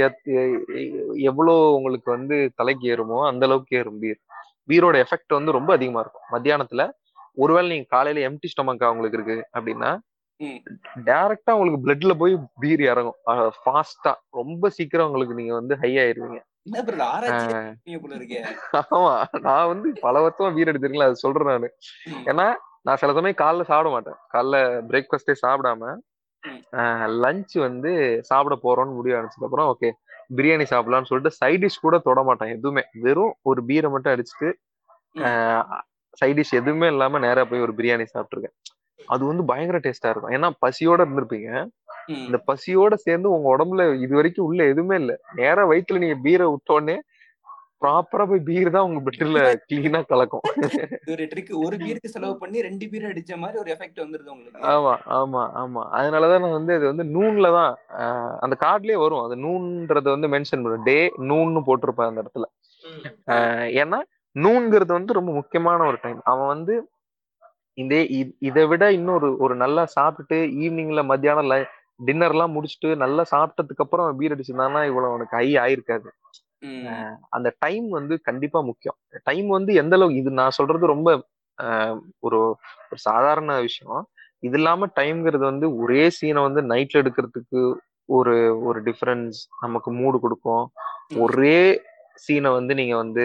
எவ்வளோ உங்களுக்கு வந்து தலைக்கு ஏறுமோ அந்த அளவுக்கு ஏறும் பீர் பீரோட எஃபெக்ட் வந்து ரொம்ப அதிகமா இருக்கும் மத்தியானத்துல ஒருவேளை நீங்க காலையில எம்டி ஸ்டொமக்கா உங்களுக்கு இருக்கு அப்படின்னா ம். டைரக்டா உங்களுக்கு பிளட்ல போய் பீர் இறங்கும் ஃபாஸ்டா ரொம்ப சீக்கிரம் உங்களுக்கு நீங்க வந்து ஹை ஆயிருவீங்க என்ன பிரதர் ஆராய்ச்சி பண்ணீங்க போல இருக்கே ஆமா நான் வந்து பல வருஷமா பீர் அடிச்சிருக்கல அது சொல்றேன் நானு ம். ஏன்னா நான் சில சமயம் காலைல சாப்பிட மாட்டேன் காலைல பிரேக்ஃபாஸ்டே சாப்பிடாம ம். லஞ்ச் வந்து சாப்பிட போறோம்னு முடிவு ஆனிச்சதுக்கு அப்புறம் ஓகே பிரியாணி சாப்பிடலாம்னு சொல்லிட்டு சைட் டிஷ் கூட தொட மாட்டேன் எதுவுமே வெறும் ஒரு பீரை மட்டும் அடிச்சுட்டு ம். சைட் டிஷ் எதுவுமே இல்லாம நேரா போய் ஒரு பிரியாணி சாப்பிட்டுருக்கேன் அது வந்து பயங்கர டேஸ்டா இருக்கும் ஏன்னா பசியோட இருந்திருப்பீங்க ம். இந்த பசியோட சேர்ந்து உங்க உடம்புல இது வரைக்கும் உள்ள எதுவுமே இல்ல நேரா வயித்துல நீங்க பீரை விட்ட உடனே ப்ராப்பரா போய் பீர் தான் உங்க பெட்ல கிளீனா கலக்கும் இது ஒரு ட்ரிக் ஒரு பீருக்கு செலவு பண்ணி ரெண்டு பீர் அடிச்ச மாதிரி ஒரு எஃபெக்ட் வந்துருது உங்களுக்கு ஆமா ஆமா ஆமா அதனாலதான் நான் வந்து இது வந்து நூன்ல தான் ஆஹ் அந்த கார்ட்லயே வரும் அது நூன்றத வந்து மென்ஷன் பண்ணும் டே நூன்னு போட்டிருப்பேன் அந்த இடத்துல ஆஹ் ஏன்னா நூன்ங்கிறது வந்து ரொம்ப முக்கியமான ஒரு டைம் அவன் வந்து இந்த இ- இதை விட இன்னொரு ஒரு நல்லா சாப்பிட்டுட்டு ஈவினிங்ல மத்தியானம் டின்னர் எல்லாம் முடிச்சுட்டு நல்லா சாப்பிட்டதுக்கு அப்புறம் பீர் அடிச்சிருந்தானா இவ்வளவு அவனுக்கு ஹை ஆயிருக்காது ம். அந்த டைம் வந்து கண்டிப்பா முக்கியம் டைம் வந்து எந்த அளவுக்கு இது நான் சொல்றது ரொம்ப ஆஹ், ஒரு ஒரு சாதாரண விஷயம் இது இல்லாம டைம்ங்கிறது வந்து ஒரே சீனை வந்து நைட்ல எடுக்கிறதுக்கு ஒரு ஒரு டிஃபரன்ஸ் நமக்கு மூடு கொடுக்கும் ஒரே சீனை வந்து நீங்க வந்து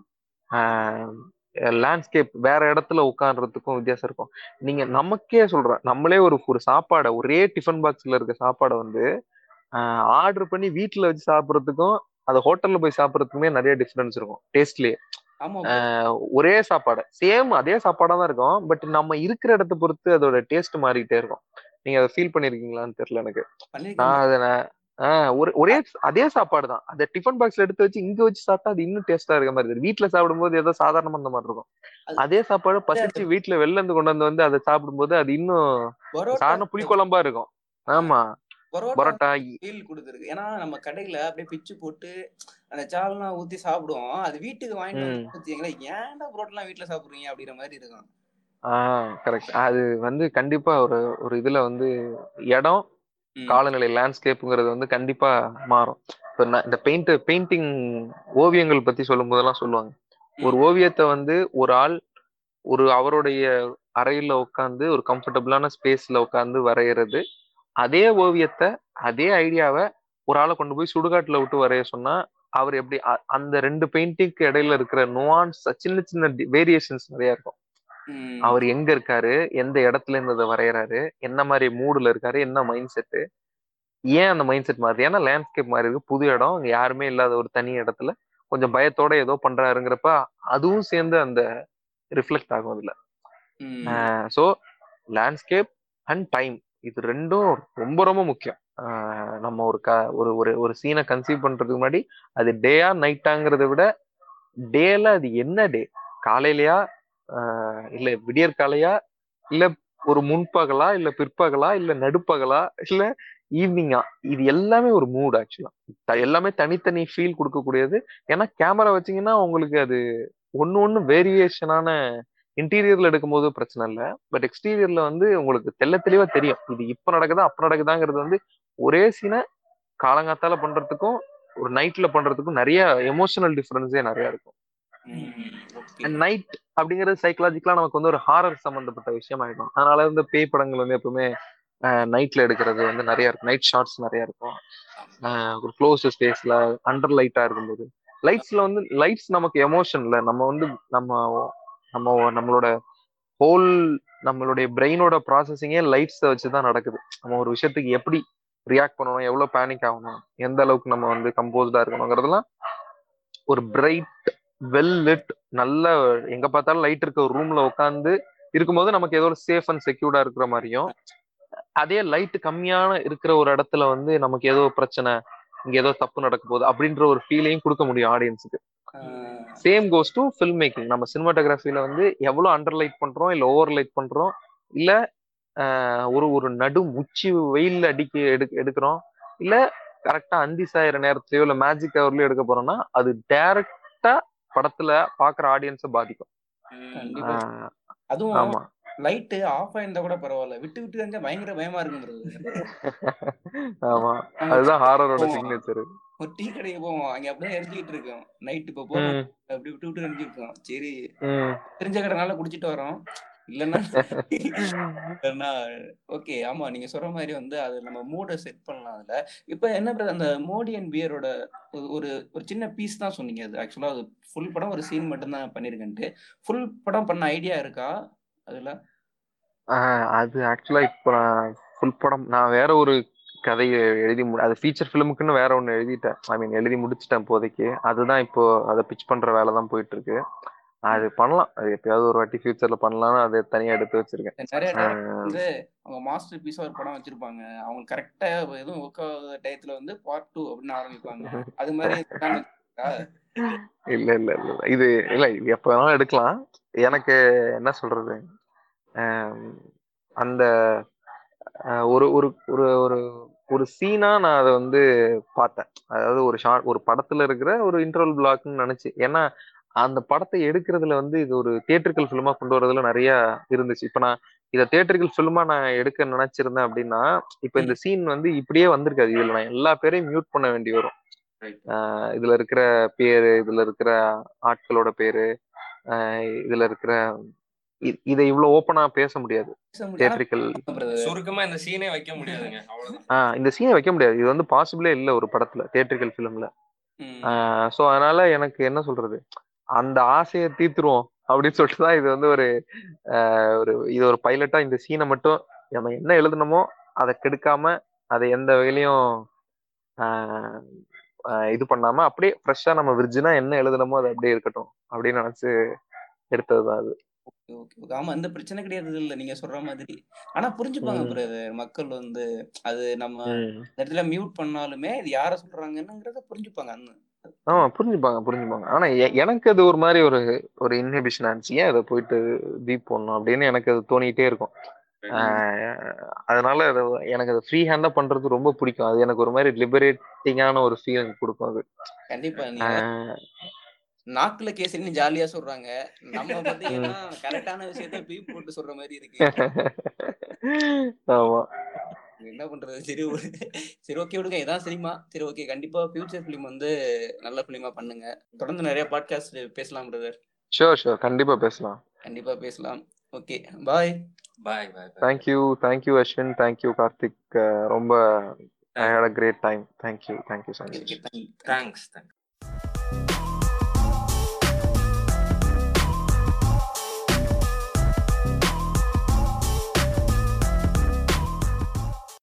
லேண்ட்ஸ்கேப் வேற இடத்துல உட்கார்றதுக்கும் வித்தியாசம் இருக்கும் நீங்க நமக்கே சொல்றேன் நம்மளே ஒரு ஒரு சாப்பாடை ஒரே டிஃபன் பாக்ஸ்ல இருக்க சாப்பாடை வந்து ஆர்டர் பண்ணி வீட்ல வச்சு சாப்பிட்றதுக்கும் அது ஹோட்டல்ல போய் சாப்பிட்றதுக்குமே நிறைய டிஃபரன்ஸ் இருக்கும் டேஸ்ட்லயே ஆமா ஒரே சாப்பாடு சேம் அதே சாப்பாடா தான் இருக்கும் பட் நம்ம இருக்கிற இடத்த பொறுத்து அதோட டேஸ்ட் மாறிக்கிட்டே இருக்கும் நீங்க அதை ஃபீல் பண்ணிருக்கீங்களான்னு தெரியல எனக்கு நான் பண்ணிருக்கேன் அதை நான் ஆஹ் ஒரு ஒரே அதே சாப்பாடு தான் அந்த டிஃபன் பாக்ஸ்ல எடுத்து வச்சு இங்க வச்சு சாப்பிட்டா அது இன்னும் டேஸ்டா இருக்க மாதிரி இருக்கு வீட்டுல சாப்பிடும்போது ஏதோ சாதாரணமா அந்த மாதிரி இருக்கும் அது- அதே சாப்பாடு பசிச்சு வீட்டுல வெளில இருந்து கொண்டு வந்து வந்து அதை சாப்பிடும்போது அது இன்னும் பரோட்டா சாதாரண புளிக்குழம்பா இருக்கும் ஆமா பரோட்டா பரோட்டா ஃபீல் கொடுத்துருக்கு ஏன்னா நம்ம கடையில அப்படியே பிச்சு போட்டு அந்த சால்னா ஊத்தி சாப்பிடுவோம் அது வீட்டுக்கு வாங்கிட்டு ம். வந்து வச்சுங்களேன் ஏன்டா பரோட்டா வீட்டுல சாப்பிடுறீங்க அப்படிங்கிற மாதிரி இருக்கும் ஆஹ் கரெக்ட் அது வந்து கண்டிப்பா ஒரு ஒரு இதுல வந்து இடம் ம். காலநிலை லேண்ட்ஸ்கேப்புங்கிறது வந்து கண்டிப்பா மாறும் இப்ப நான் இந்த பெயிண்ட் பெயிண்டிங் ஓவியங்கள் பத்தி சொல்லும் போதெல்லாம் சொல்லுவாங்க ஒரு ஓவியத்தை வந்து ஒரு ஆள் ஒரு அவருடைய அறையில உட்காந்து ஒரு கம்ஃபர்டபுளான ஸ்பேஸ்ல உட்காந்து வரைகிறது அதே ஓவியத்தை அதே ஐடியாவை ஒரு ஆளை கொண்டு போய் சுடுகாட்டுல விட்டு வரைய சொன்னா அவர் எப்படி அ- அந்த ரெண்டு பெயிண்டிங்க்கு இடையில இருக்கிற நுவான்ஸ் சின்ன சின்ன வேரியேஷன்ஸ் நிறைய இருக்கும் ம். அவர் எங்க இருக்காரு எந்த இடத்துல இருந்து அதை வரையறாரு என்ன மாதிரி மூடுல இருக்காரு என்ன மைண்ட் செட்டு ஏன் அந்த மைண்ட் செட் மாறுது ஏன்னா லேண்ட்ஸ்கேப் மாதிரி இருக்கு புது இடம் அங்க யாருமே இல்லாத ஒரு தனி இடத்துல கொஞ்சம் பயத்தோட ஏதோ பண்றாருங்கிறப்ப அதுவும் சேர்ந்து அந்த ரிஃப்ளெக்ட் ஆகும் அதுல ம். ஸோ லேண்ட்ஸ்கேப் அண்ட் டைம் இது ரெண்டும் ரொம்ப ரொம்ப முக்கியம் ஆஹ் நம்ம ஒரு க ஒரு ஒரு ஒரு சீனை கன்சீவ் பண்றதுக்கு முன்னாடி அது டேயா நைட்டாங்கிறத விட டேல அது என்ன டே காலையிலயா ஆஹ் இல்ல விடியற்காலையா இல்ல ஒரு முன்பகலா இல்ல பிற்பகலா இல்ல நடுப்பகலா இல்ல ஈவினிங்கா இது எல்லாமே ஒரு மூட் ஆக்சுவலா எல்லாமே தனித்தனி ஃபீல் கொடுக்கக்கூடியது ஏன்னா கேமரா வச்சீங்கன்னா உங்களுக்கு அது ஒன்னு ஒன்னு வேரியேஷனான இன்டீரியர்ல எடுக்கும்போது பிரச்சனை இல்லை பட் எக்ஸ்டீரியர்ல வந்து உங்களுக்கு தெள்ள தெளிவா தெரியும் இது இப்ப நடக்குதா அப்ப நடக்குதாங்கிறது வந்து ஒரே சீனை காலங்காத்தால பண்றதுக்கும் ஒரு நைட்ல பண்றதுக்கும் நிறைய எமோஷனல் டிஃபரன்ஸே நிறைய இருக்கும் ம். Okay. அண்ட் நைட் அப்படிங்கிறது சைக்கலாஜிக்கலா நமக்கு வந்து ஒரு ஹாரர் சம்பந்தப்பட்ட விஷயம் ஆயிடும் அதனால வந்து பேய் படங்கள் வந்து எப்பவுமே நைட்ல எடுக்கிறது வந்து நிறைய இருக்கும் நைட் ஷாட்ஸ் நிறைய இருக்கும் ஆஹ் ஒரு க்ளோஸ் ஸ்பேஸ்ல அண்டர் லைட்டா இருக்கும்போது லைட்ஸ்ல வந்து லைட்ஸ் நமக்கு எமோஷன்ல நம்ம வந்து நம்ம நம்ம நம்மளோட ஹோல் நம்மளுடைய பிரெயினோட ப்ராசஸிங்கே லைட்ஸை வச்சு தான் நடக்குது நம்ம ஒரு விஷயத்துக்கு எப்படி ரியாக்ட் பண்ணணும் எவ்வளவு பேனிக் ஆகணும் எந்த அளவுக்கு நம்ம வந்து கம்போஸ்டா இருக்கணுங்கிறதெல்லாம் ஒரு பிரைட் வெல் லிட் நல்ல எங்க பார்த்தாலும் லைட் இருக்க ஒரு ரூம்ல உட்காந்து இருக்கும்போது நமக்கு ஏதோ ஒரு சேஃப் அண்ட் செக்யூர்டா இருக்கிற மாதிரியும் அதே லைட் கம்மியான இருக்கிற ஒரு இடத்துல வந்து நமக்கு ஏதோ பிரச்சனை இங்க ஏதோ தப்பு நடக்க போகுது அப்படின்ற ஒரு ஃபீலையும் கொடுக்க முடியும் ஆடியன்ஸுக்கு ஆஹ் same goes to filmmaking நம்ம சினிமாட்டோகிராஃபில வந்து எவ்வளவு அண்டர் லைட் பண்றோம் இல்ல ஓவர் லைட் பண்றோம் இல்ல ஆஹ் ஒரு ஒரு நடு உச்சி வெயில்ல அடிக்க எடு எடுக்கிறோம் இல்ல கரெக்டா அந்தி சாயிற நேரத்துலயோ இல்ல மேஜிக் ஹவர்லயோ எடுக்க போறோம்னா அது டைரக்டா படத்துல பாக்குற ஆடியன்ஸை பாதிக்கும் கண்டிப்பா ஆஹ் அதுவும் ஆமா லைட் ஆஃப் ஆயிருந்தா கூட பரவாயில்ல விட்டு விட்டு இருந்தா பயங்கர பயமா இருக்குங்கிறது ஆமா அதுதான் ஹாரரோட சிக்னேச்சர் ஒரு டீ கடைக்கு போவோம் அங்க அப்படியே எரிஞ்சுக்கிட்டு இருக்கோம் நைட் இப்ப போறோம் அப்படி விட்டு விட்டு எரிஞ்சுட்டு இருக்கோம் சரி தெரிஞ்ச கடைனால குடிச்சிட்டு வரோம் இல்லைன்னா இல்லைன்னா ஓகே ஆமா நீங்க சொல்ற மாதிரி வந்து அது நம்ம மூடை செட் பண்ணலாம் அதுல இப்ப என்ன brother, அந்த மோடி அண்ட் பியரோட ஒரு ஒரு சின்ன பீஸ் தான் சொன்னீங்க அது ஆக்சுவலா அது ஃபுல் படம் ஒரு சீன் மட்டும் தான் பண்ணிருக்கேன்ட்டு ஃபுல் படம் பண்ண ஐடியா இருக்கா அதுல ஆஹ் அது ஆக்சுவலா இப்போ நான் ஃபுல் படம் நான் வேற ஒரு கதையை எழுதி மு அது ஃபீச்சர் ஃபிலிமுக்குன்னு வேற ஒன்று எழுதிட்டேன் ஐ மீன் எழுதி முடிச்சிட்டேன் இப்போதைக்கு அதுதான் இப்போ அதை பிச் பண்ற வேலை தான் போயிட்டு இருக்கு அது பண்ணலாம் அது எப்பயாவது ஒரு வாட்டி ஃபியூச்சர்ல பண்ணலாம்னு அதை தனியா எடுத்து வச்சிருக்கேன் நிறைய director ஆஹ் வந்து அவங்க மாஸ்டர் பீஸா ஒரு படம் வச்சிருப்பாங்க அவங்க கரெக்டா எதுவும் ஒர்க் ஆகாத டயத்துல வந்து பார்ட் டூ அப்படின்னு ஆரம்பிப்பாங்க அது மாதிரி plan வச்சிருக்கா? இல்ல இல்ல இல்ல இல்ல. இது இல்ல இது எப்ப வேணாலும் எடுக்கலாம் எனக்கு என்ன சொல்றது ஆம், அந்த ஆஹ், ஒரு ஒரு ஒரு ஒரு ஒரு சீனா நான் அதை வந்து பார்த்தேன் அதாவது ஒரு ஷார்ட் ஒரு படத்துல இருக்கிற ஒரு இன்டர்வல் பிளாக்னு நினைச்சு ஏன்னா அந்த படத்தை எடுக்கிறதுல வந்து இது ஒரு தியேட்டர்கள் ஃபிலிமா கொண்டு வரதுல நிறைய இருந்துச்சு இப்ப நான் இதை தியேட்டர்கள் ஃபிலிமா நான் எடுக்க நினைச்சிருந்தேன் அப்படின்னா இப்ப இந்த சீன் வந்து இப்படியே வந்திருக்காது இதுல நான் எல்லா பேரையும் மியூட் பண்ண வேண்டி வரும் Right. ஆஹ் இதுல இருக்கிற பேரு இதுல இருக்கிற ஆட்களோட பேரு ஆஹ் இதுல இருக்கிற இ- இதை இவ்வளவு ஓப்பனா பேச முடியாது பேச முடியாது. தியேட்ரிக்கல் ஆனா, brother, சுருக்கமா இந்த சீனே வைக்க முடியாதுங்க அவ்வளவுதான் ஆஹ் இந்த சீனை வைக்க முடியாது இது வந்து பாசிபிளே இல்ல ஒரு படத்துல தியேட்ரிக்கல் ஃபிலிம்ல ம், ஸோ அதனால எனக்கு என்ன சொல்றது அந்த ஆசையை தீர்த்துருவோம் அப்படின்னு சொல்லிட்டு தான் இது வந்து ஒரு ஆஹ் ஒரு இது ஒரு பைலட்டா இந்த சீனை மட்டும் நம்ம என்ன எழுதணுமோ அதை கெடுக்காம அதை எந்த வகையிலையும் ஆஹ் ஆஹ் இது பண்ணாம அப்படியே ஃப்ரெஷ்ஷா நம்ம விர்ஜினா என்ன எழுதணுமோ அது அப்படியே இருக்கட்டும் அப்படின்னு நினைச்சு எடுத்ததுதான் அது okay, okay, okay. ஆமா இந்த பிரச்சனை கிடையாது இல்ல நீங்க சொல்ற மாதிரி ஆனா புரிஞ்சுப்பாங்க ம். பிரதர் மக்கள் வந்து அது நம்ம ம். இந்த இடத்துல மியூட் பண்ணாலுமே இது யார சொல்றாங்கன்னுங்கிறத புரிஞ்சுப்பாங்க அந்த ஆமா புரிஞ்சுப்பாங்க புரிஞ்சுப்பாங்க ஆனா எ- எனக்கு அது ஒரு மாதிரி ஒரு ஒரு இன்ஹிபிஷன் ஆச்சு ஏன் அதை போயிட்டு பீப் பண்ணணும் அப்படின்னு எனக்கு அது தோணிட்டே இருக்கும் ஆஹ் அதனால அது எனக்கு அது ஃப்ரீ ஹேண்டா பண்றது ரொம்ப பிடிக்கும் அது எனக்கு ஒரு மாதிரி லிபரேட்டிங்கான ஒரு ஃபீலிங் கொடுக்கும் அது கண்டிப்பா நீங்க ஆஹ் நாக்குல கேசரின்னு ஜாலியா சொல்றாங்க நம்ம பாத்தீங்கன்னா கரெக்டான விஷயத்த பீப் போட்டு சொல்ற மாதிரி இருக்கு ஆமா என்ன பண்றது சரி ஒரு- சரி ஓகே விடுங்க இதான் சினிமா சரி ஓகே கண்டிப்பா ஃபியூச்சர் ஃபிலிம் வந்து நல்ல ஃபிலிமா பண்ணுங்க தொடர்ந்து நிறைய பாட்காஸ்ட் பேசலாம் பிரதர் ஷோர் ஷோர் கண்டிப்பா பேசலாம் கண்டிப்பா பேசலாம் okay bye bye bye thank you thank you Ashwin thank you Karthik அஹ் ரொம்ப I had a great time thank you thank you so much okay thank you thanks thanks